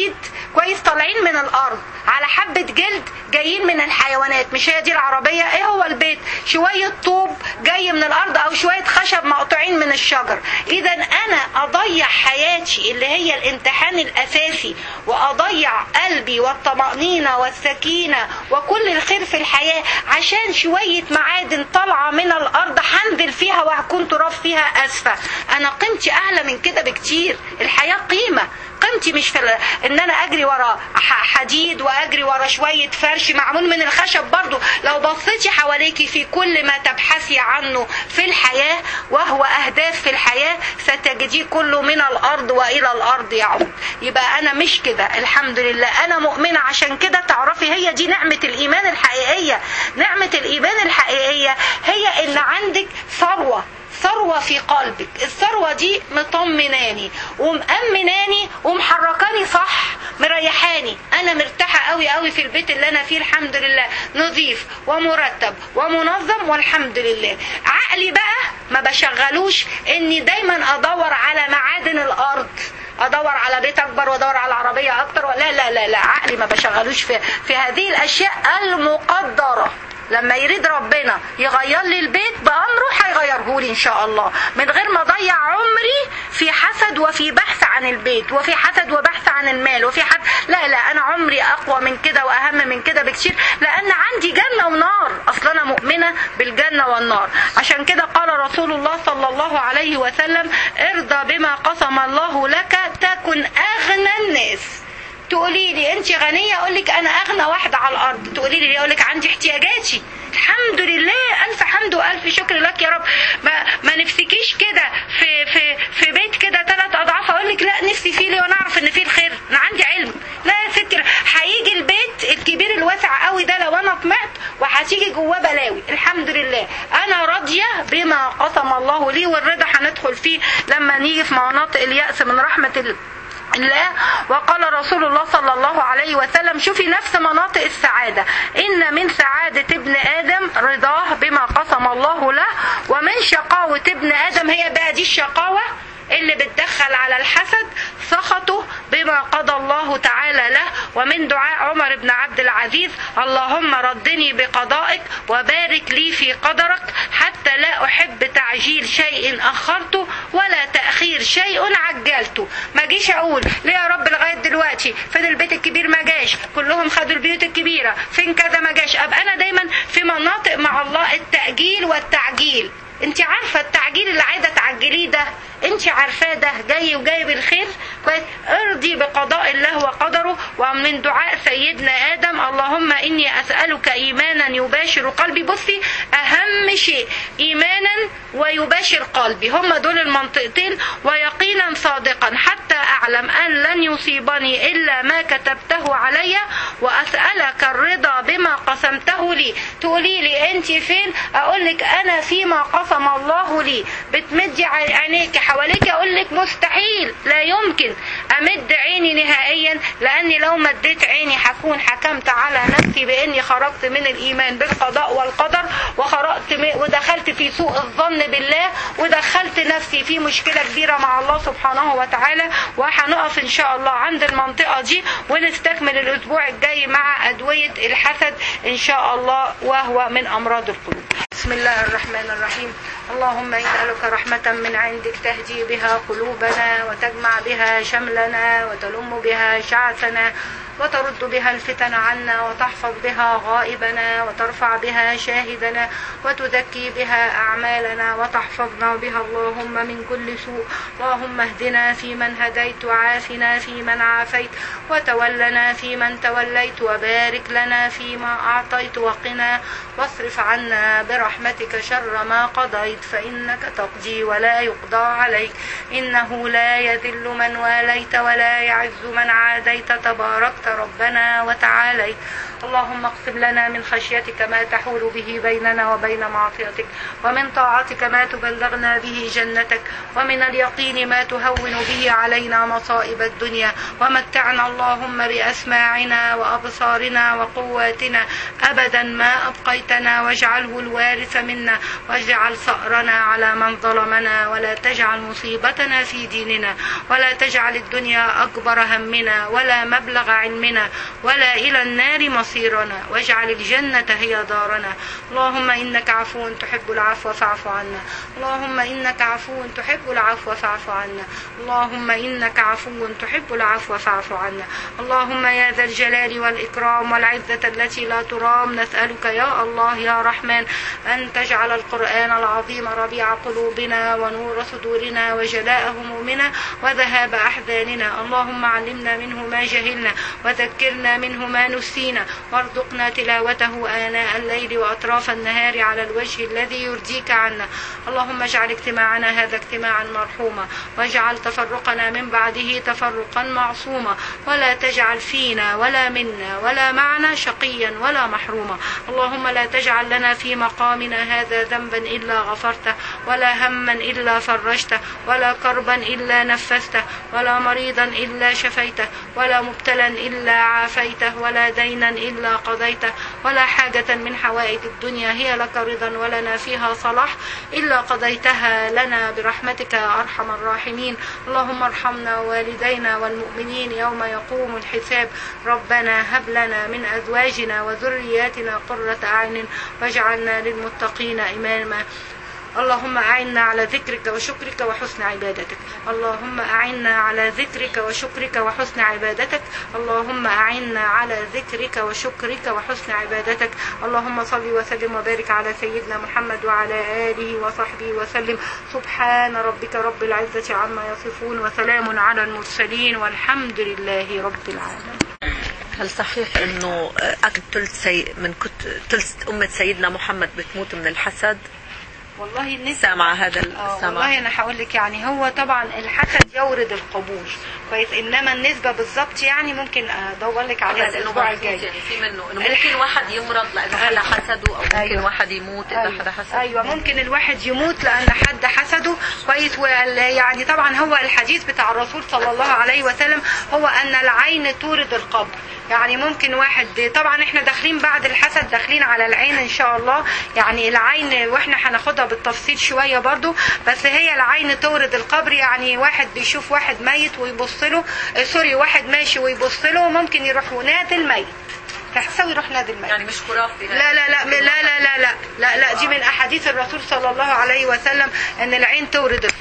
كويس طالعين من الارض على حبه جلد جايين من الحيوانات مش هي دي العربيه ايه هو البيت شويه طوب جاي من الارض او شويه خشب مقطوعين من الشجر اذا انا اضيع حياتي اللي هي الامتحان الاساسي واضيع قلبي والطمانينه والسكينه وكل الخير في الحياه عشان شويه معادن طالعه من الارض هنزل فيها وهكون تراب فيها اسفه انا قيمتي اعلى من كده بكتير الحياه قيمه قيمتي مش في ان انا اجري ورا حديد واجري ورا شويه فرش معمول من الخشب برضو لو بصيتي حواليكي في كل ما تبحثي عنه في الحياه وهو اهداف في الحياه ستجديه كله من الارض والى الارض يعود يبقى انا مش كده الحمد لله انا مؤمنه عشان كده تعرفي هي دي نعمه الايمان الحقيقيه نعمه الايمان الحقيقيه هي ان عندك ثروه ثروة في قلبك الثروة دي مطمناني ومأمناني ومحركاني صح مريحاني انا مرتاحة قوي قوي في البيت اللي انا فيه الحمد لله نظيف ومرتب ومنظم والحمد لله عقلي بقى ما بشغلوش اني دايما ادور على معادن الارض ادور على بيت اكبر وادور على عربيه اكتر لا لا لا لا عقلي ما بشغلوش في في هذه الاشياء المقدره لما يريد ربنا يغير لي البيت بامره هيغيره لي ان شاء الله من غير ما اضيع عمري في حسد وفي بحث عن البيت وفي حسد وبحث عن المال وفي حد لا لا انا عمري اقوى من كده واهم من كده بكتير لان عندي جنه ونار اصلا انا مؤمنه بالجنه والنار عشان كده قال رسول الله صلى الله عليه وسلم ارضى بما قسم الله لك تكن اغنى الناس تقولي لي انت غنيه اقول لك انا اغنى واحده على الارض تقولي لي اقول لك عندي احتياجاتي الحمد لله الف حمد والف شكر لك يا رب ما, ما نفسكيش كده في في في بيت كده ثلاث اضعاف اقول لك لا نفسي فيه ليه وانا اعرف ان فيه الخير انا عندي علم لا يا ستي هيجي البيت الكبير الواسع قوي ده لو انا طمعت وهتيجي جواه بلاوي الحمد لله انا راضيه بما قسم الله لي والرضا هندخل فيه لما نيجي في مناطق الياس من رحمه الله الله وقال رسول الله صلى الله عليه وسلم شوفي نفس مناطق السعادة إن من سعادة ابن آدم رضاه بما قسم الله له ومن شقاوة ابن آدم هي بقى دي الشقاوة اللي بتدخل على الحسد سخطه بما قضى الله تعالى له ومن دعاء عمر بن عبد العزيز اللهم ردني بقضائك وبارك لي في قدرك حتى لا أحب تعجيل شيء أخرته ولا تأخير شيء عجلته ما جيش أقول ليه يا رب لغاية دلوقتي فين البيت الكبير ما جاش كلهم خدوا البيوت الكبيرة فين كذا ما جاش أبقى أنا دايما في مناطق مع الله التأجيل والتعجيل انت عارفة التعجيل اللي عايزة تعجليه ده انت عارفاه ده جاي وجاي بالخير كويس ارضي بقضاء الله وقدره ومن دعاء سيدنا ادم اللهم اني اسالك ايمانا يباشر قلبي بصي اهم شيء ايمانا ويباشر قلبي هم دول المنطقتين ويقينا صادقا حتى اعلم ان لن يصيبني الا ما كتبته علي واسالك الرضا بما قسمته لي تقولي لي انت فين اقول لك انا فيما قسم الله لي بتمدي عينيك حواليك اقول لك مستحيل لا يمكن امد عيني نهائيا لاني لو مديت عيني هكون حكمت على نفسي باني خرجت من الايمان بالقضاء والقدر وخرجت ودخلت في سوء الظن بالله ودخلت نفسي في مشكله كبيره مع الله سبحانه وتعالى وهنقف ان شاء الله عند المنطقه دي ونستكمل الاسبوع الجاي مع ادويه الحسد ان شاء الله وهو من امراض القلوب بسم الله الرحمن الرحيم اللهم نسألك رحمة من عندك تهدي بها قلوبنا وتجمع بها شملنا وتلم بها شعثنا وترد بها الفتن عنا وتحفظ بها غائبنا وترفع بها شاهدنا وتزكي بها أعمالنا وتحفظنا بها اللهم من كل سوء اللهم اهدنا فيمن هديت وعافنا فيمن عافيت وتولنا فيمن توليت وبارك لنا فيما أعطيت وقنا واصرف عنا برحمتك شر ما قضيت فإنك تقضي ولا يقضى عليك إنه لا يذل من واليت ولا يعز من عاديت تباركت ربنا وتعاليت اللهم اقسم لنا من خشيتك ما تحول به بيننا وبين معصيتك ومن طاعتك ما تبلغنا به جنتك ومن اليقين ما تهون به علينا مصائب الدنيا ومتعنا اللهم بأسماعنا وأبصارنا وقواتنا أبدا ما أبقيتنا واجعله الوارث منا واجعل ثأرنا ثأرنا على من ظلمنا ولا تجعل مصيبتنا في ديننا ولا تجعل الدنيا أكبر همنا ولا مبلغ علمنا ولا إلى النار مصيرنا واجعل الجنة هي دارنا اللهم إنك عفو تحب العفو فاعف عنا اللهم إنك عفو تحب العفو فاعف عنا اللهم إنك عفو تحب العفو فاعف عنا اللهم يا ذا الجلال والإكرام والعزة التي لا ترام نسألك يا الله يا رحمن أن تجعل القرآن العظيم ربيع قلوبنا ونور صدورنا وجلاء همومنا وذهاب أحزاننا اللهم علمنا منه ما جهلنا وذكرنا منه ما نسينا وارزقنا تلاوته آناء الليل وأطراف النهار على الوجه الذي يرضيك عنا اللهم اجعل اجتماعنا هذا اجتماعا مرحوما واجعل تفرقنا من بعده تفرقا معصوما ولا تجعل فينا ولا منا ولا معنا شقيا ولا محروما اللهم لا تجعل لنا في مقامنا هذا ذنبا إلا غفرته ولا هما إلا فرجته ولا كربا إلا نفسته ولا مريضا إلا شفيته ولا مبتلا إلا عافيته ولا دينا إلا قضيته ولا حاجة من حوائج الدنيا هي لك رضا ولنا فيها صلاح إلا قضيتها لنا برحمتك يا أرحم الراحمين اللهم ارحمنا ووالدينا والمؤمنين يوم يقوم الحساب ربنا هب لنا من أزواجنا وذرياتنا قرة أعين واجعلنا للمتقين إماما اللهم أعنا على ذكرك وشكرك وحسن عبادتك اللهم أعنا على ذكرك وشكرك وحسن عبادتك اللهم أعنا على ذكرك وشكرك وحسن عبادتك اللهم صل وسلم وبارك على سيدنا محمد وعلى آله وصحبه وسلم سبحان ربك رب العزة عما يصفون وسلام على المرسلين والحمد لله رب العالمين هل صحيح انه اكل ثلث سي... من كت... ثلث امه سيدنا محمد بتموت من الحسد؟ والله النسبة سامعة هذا آه، السامع والله انا هقول لك يعني هو طبعا الحسد يورد القبول كويس انما النسبه بالظبط يعني ممكن ادور لك عليها لانه الاسبوع مبسوط الجاي يعني في منه انه ممكن واحد يمرض لانه حدا حسده او ممكن أيوة. واحد يموت اذا أيوة. حدا حسد ايوه ممكن الواحد يموت لان حد حسده كويس وال- يعني طبعا هو الحديث بتاع الرسول صلى الله عليه وسلم هو ان العين تورد القبر يعني ممكن واحد طبعا احنا داخلين بعد الحسد داخلين على العين ان شاء الله يعني العين واحنا هناخدها بالتفصيل شويه برضو بس هي العين تورد القبر يعني واحد بيشوف واحد ميت ويبص له آه، سوري واحد ماشي ويبص له ممكن يروح ونادي الميت تحسوا يروح نادي الميت يعني مش خرافي لا لا لا لا لا لا لا لا لا دي من احاديث الرسول صلى الله عليه وسلم ان العين تورد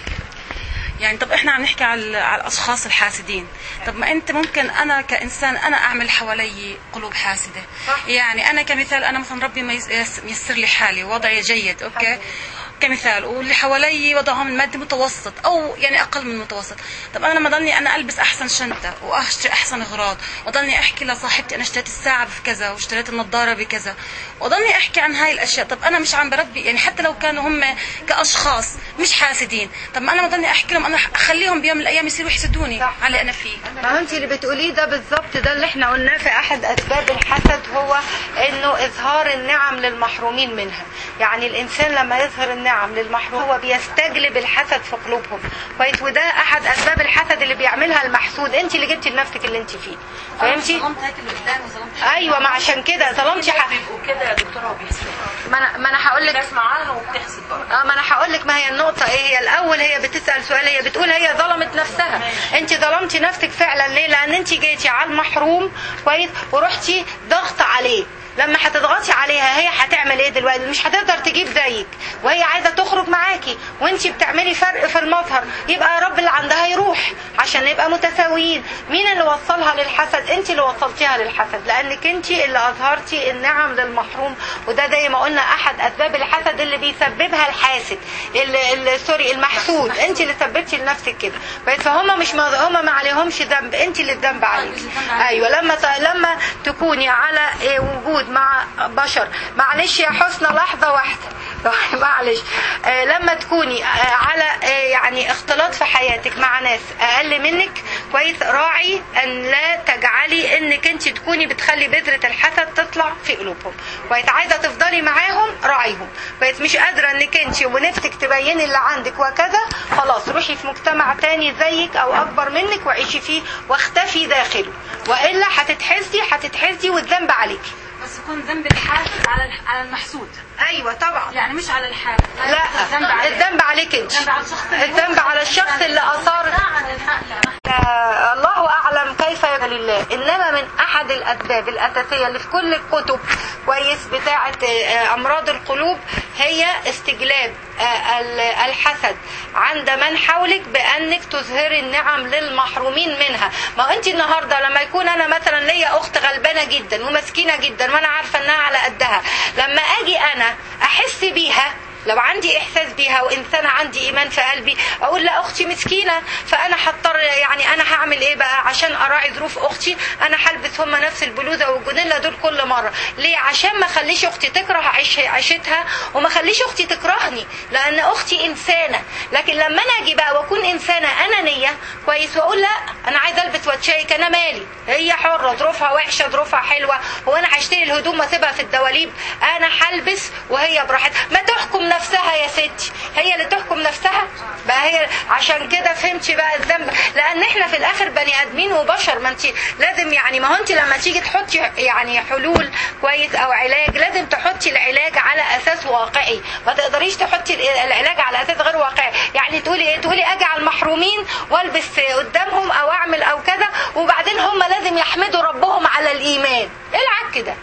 يعني طب احنا عم نحكي على على الاشخاص الحاسدين طب ما انت ممكن انا كانسان انا اعمل حوالي قلوب حاسده صح. يعني انا كمثال انا مثلا ربي ما يس- يس- ييسر لي حالي وضعي جيد اوكي كمثال واللي حوالي وضعهم المادي متوسط او يعني اقل من المتوسط طب انا لما ضلني انا البس احسن شنطه واشتري احسن اغراض وضلني احكي لصاحبتي انا اشتريت الساعه بكذا واشتريت النظاره بكذا وضلني احكي عن هاي الاشياء طب انا مش عم بربي يعني حتى لو كانوا هم كاشخاص مش حاسدين طب ما انا ما ضلني احكي لهم انا اخليهم بيوم من الايام يصيروا يحسدوني صح. على اللي انا فيه ما هو انت اللي بتقوليه ده بالظبط ده اللي احنا قلناه في احد اسباب الحسد هو انه اظهار النعم للمحرومين منها يعني الانسان لما يظهر النعم للمحروم هو بيستجلب الحسد في قلوبهم كويس وده احد اسباب الحسد اللي بيعملها المحسود انت اللي جبتي لنفسك اللي انت فيه فهمتي ظلمت هيك اللي قدامي ظلمت ايوه ما عشان كده ظلمتي حق بيبقوا كده يا دكتوره وبيحسدوا ما انا ما انا هقول لك الناس معاها وبتحسد برضه اه ما انا هقول لك ما هي النقطة ايه هي الأول هي بتسأل سؤال هي بتقول هي ظلمت نفسها انت ظلمتي نفسك فعلا ليه لأن انت جيتي على المحروم كويس ورحتي ضغط عليه لما هتضغطي عليها هي هتعمل ايه دلوقتي مش هتقدر تجيب زيك وهي عايزه تخرج معاكي وانت بتعملي فرق في المظهر يبقى يا رب اللي عندها يروح عشان نبقى متساويين مين اللي وصلها للحسد انت اللي وصلتيها للحسد لانك انت اللي اظهرتي النعم للمحروم وده زي ما قلنا احد اسباب الحسد اللي بيسببها الحاسد اللي اللي سوري المحسود انت اللي سببتي لنفسك كده بس فهم مش ما هم ما عليهمش ذنب انت اللي الذنب عليك ايوه لما ت- لما تكوني على إيه، وجود مع بشر معلش يا حسنى لحظه واحده معلش آه، لما تكوني آه، على آه، يعني اختلاط في حياتك مع ناس اقل منك كويس راعي ان لا تجعلي انك انت تكوني بتخلي بذره الحسد تطلع في قلوبهم كويس عايزه تفضلي معاهم راعيهم كويس مش قادره انك انت ونفسك تبيني اللي عندك وكذا خلاص روحي في مجتمع تاني زيك او اكبر منك وعيشي فيه واختفي داخله والا هتتحسدي هتتحسدي والذنب عليكي بس يكون ذنب الحاسد على الح- على المحسود ايوه طبعا يعني مش على الحاسد لا الذنب على الذنب عليك انت الذنب على الشخص اللي الذنب على الشخص اللي اثار لا على الحق لا آه، الله اعلم كيف يبقى لله انما من احد الاسباب الاساسيه اللي في كل الكتب كويس بتاعه آه، امراض القلوب هي استجلاب آه، ال- الحسد عند من حولك بانك تظهري النعم للمحرومين منها ما انت النهارده لما يكون انا مثلا ليا اخت غلبانه جدا ومسكينه جدا وانا عارفه انها على قدها لما اجي انا احس بيها لو عندي احساس بيها وانسانه عندي ايمان في قلبي اقول لا اختي مسكينه فانا هضطر يعني انا هعمل ايه بقى عشان اراعي ظروف اختي انا هلبس هما نفس البلوزه والجونيلا دول كل مره ليه عشان ما اخليش اختي تكره عيش عيشتها وما اخليش اختي تكرهني لان اختي انسانه لكن لما انا اجي بقى واكون انسانه انانيه كويس واقول لا انا عايزه البس واتشيك انا مالي هي حره ظروفها وحشه ظروفها حلوه هو انا هشتري الهدوم واسيبها في الدواليب انا هلبس وهي براحتها ما تحكم نفسها يا ستي هي اللي تحكم نفسها بقى هي عشان كده فهمتي بقى الذنب لان احنا في الاخر بني ادمين وبشر ما انت لازم يعني ما هو انت لما تيجي تحطي يعني حلول كويس او علاج لازم تحطي العلاج على اساس واقعي ما تقدريش تحطي العلاج على اساس غير واقعي يعني تقولي ايه تقولي اجي على المحرومين والبس قدامهم او اعمل او كذا وبعدين هم لازم يحمدوا ربهم على الايمان ايه العك ده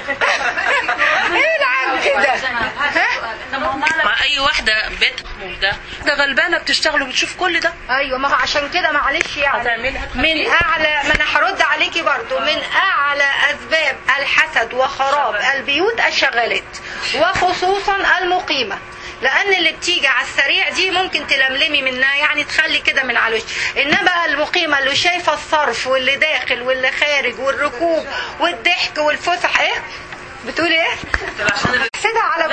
ايه العك ده ها مع اي واحده بيتهم ده ده غلبانه بتشتغل وبتشوف كل ده ايوه ما هو عشان كده معلش يعني هتعملها من اعلى ما انا هرد عليكي برضو من اعلى اسباب الحسد وخراب البيوت الشغالات وخصوصا المقيمه لان اللي بتيجي على السريع دي ممكن تلملمي منها يعني تخلي كده من على الوش انما المقيمه اللي شايفه الصرف واللي داخل واللي خارج والركوب والضحك والفسح ايه بتقولي ايه؟ حسدها على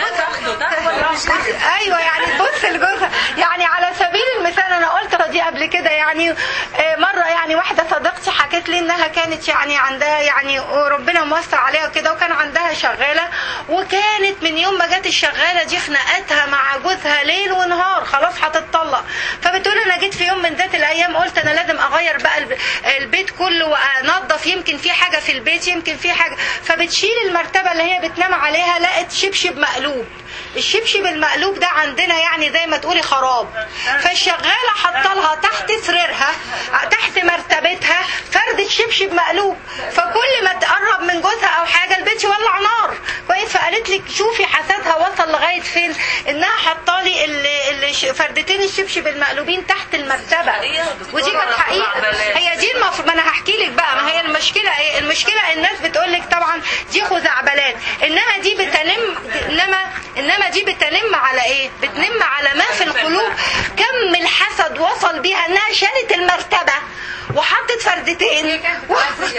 جوزها ايوه يعني تبص لجوزها يعني على سبيل المثال انا قلت دي قبل كده يعني آه، مره يعني واحده صديقتي حكت لي انها كانت يعني عندها يعني ربنا موسع عليها كده وكان عندها شغاله وكانت من يوم ما جت الشغاله دي خناقاتها مع جوزها ليل ونهار خلاص هتتطلق فبتقول انا جيت في يوم من ذات الايام قلت انا لازم اغير بقى الب- البيت كله وانظف يمكن في حاجه في البيت يمكن في حاجه فبتشيل المرتبه اللي هي بتنام عليها لقت شبشب مقلوب الشبشب المقلوب ده عندنا يعني زي ما تقولي خراب فالشغاله حاطه لها تحت سريرها تحت مرتبتها فردة شبشب مقلوب فكل ما تقرب من جوزها او حاجه البيت يولع نار كويس فقالت لي شوفي حسدها وصل لغايه فين انها حاطه لي ال- ال- ش- فردتين الشبشب المقلوبين تحت المرتبه ودي كانت حقيقه هي دي المفروض ما انا هحكي لك بقى ما هي المشكله ايه المشكله الناس بتقول لك طبعا دي خزعبلات انما دي بتنم انما انما دي بتنم على ايه بتنم على ما في القلوب كم الحسد وصل بيها انها شالت المرتبه وحطت فردتين و...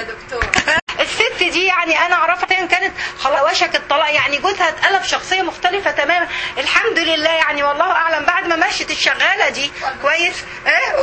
الست دي يعني انا اعرفها إن كانت خلاص وشك الطلاق يعني جوزها اتقلب شخصيه مختلفه تماما الحمد لله يعني والله اعلم بعد ما مشت الشغاله دي كويس ايه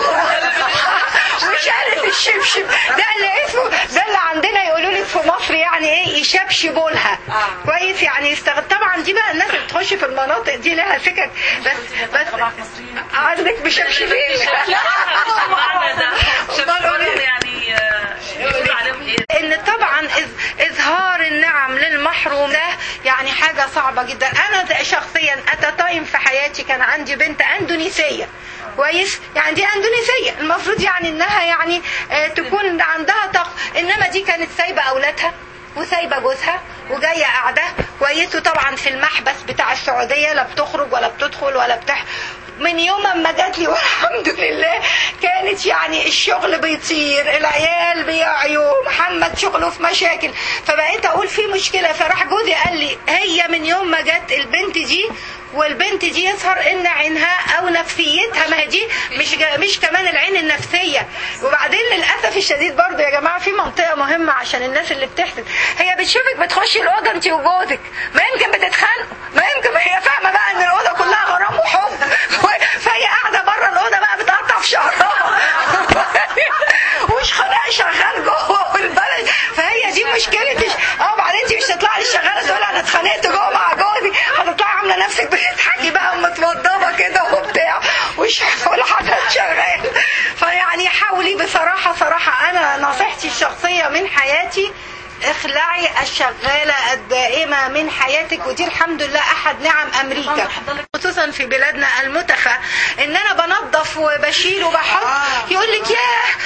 وشالت الشبشب ده اللي اسمه ده اللي عندنا يقولوا لك في مصر يعني ايه يشبشبوا لها كويس يعني يستغل طبعا دي بقى الناس اللي بتخش في المناطق دي لها سكك بس بس عندك مشبشبين معنى ده أمال قولي. شبشبهم يعني آه، يقولوا عليهم ايه ان طبعا إظ- اظهار النعم للمحروم ده يعني حاجه صعبه جدا انا ز- شخصيا اتى تايم في حياتي كان عندي بنت اندونيسيه كويس يعني دي اندونيسيه المفروض يعني انها يعني آه، تكون عندها طاقه انما دي كانت سايبه اولادها وسايبه جوزها وجايه قاعده كويس وطبعا في المحبس بتاع السعوديه لا بتخرج ولا بتدخل ولا بتح من يوم ما جات لي والحمد لله كانت يعني الشغل بيطير العيال بيعيوا محمد شغله في مشاكل فبقيت اقول في مشكله فراح جوزي قال لي هي من يوم ما جت البنت دي والبنت دي يظهر ان عينها او نفسيتها ما هي دي مش جا- مش كمان العين النفسيه وبعدين للاسف الشديد برضه يا جماعه في منطقه مهمه عشان الناس اللي بتحسد هي بتشوفك بتخشي الاوضه انت وجوزك ما يمكن بتتخانقوا ما يمكن ما هي فاهمه بقى ان الاوضه كلها غرام وحب فهي قاعده بره الاوضه بقى بتقطع في شعرها ومش خناق شغال جوه والبلد فهي دي مشكلتي اه بعدين انت مش تطلعي للشغاله تقولي انا اتخانقت جوه مع جوزي هتطلعي عامله نفسك بتضحكي بقى ومتوضبه كده وبتاع وش والحاجات شغال فيعني حاولي بصراحه صراحه انا نصيحتي الشخصيه من حياتي اخلعي الشغالة الدائمة من حياتك ودي الحمد لله أحد نعم أمريكا خصوصا في بلادنا المتخة إن أنا بنظف وبشيل وبحط يقول لك ياه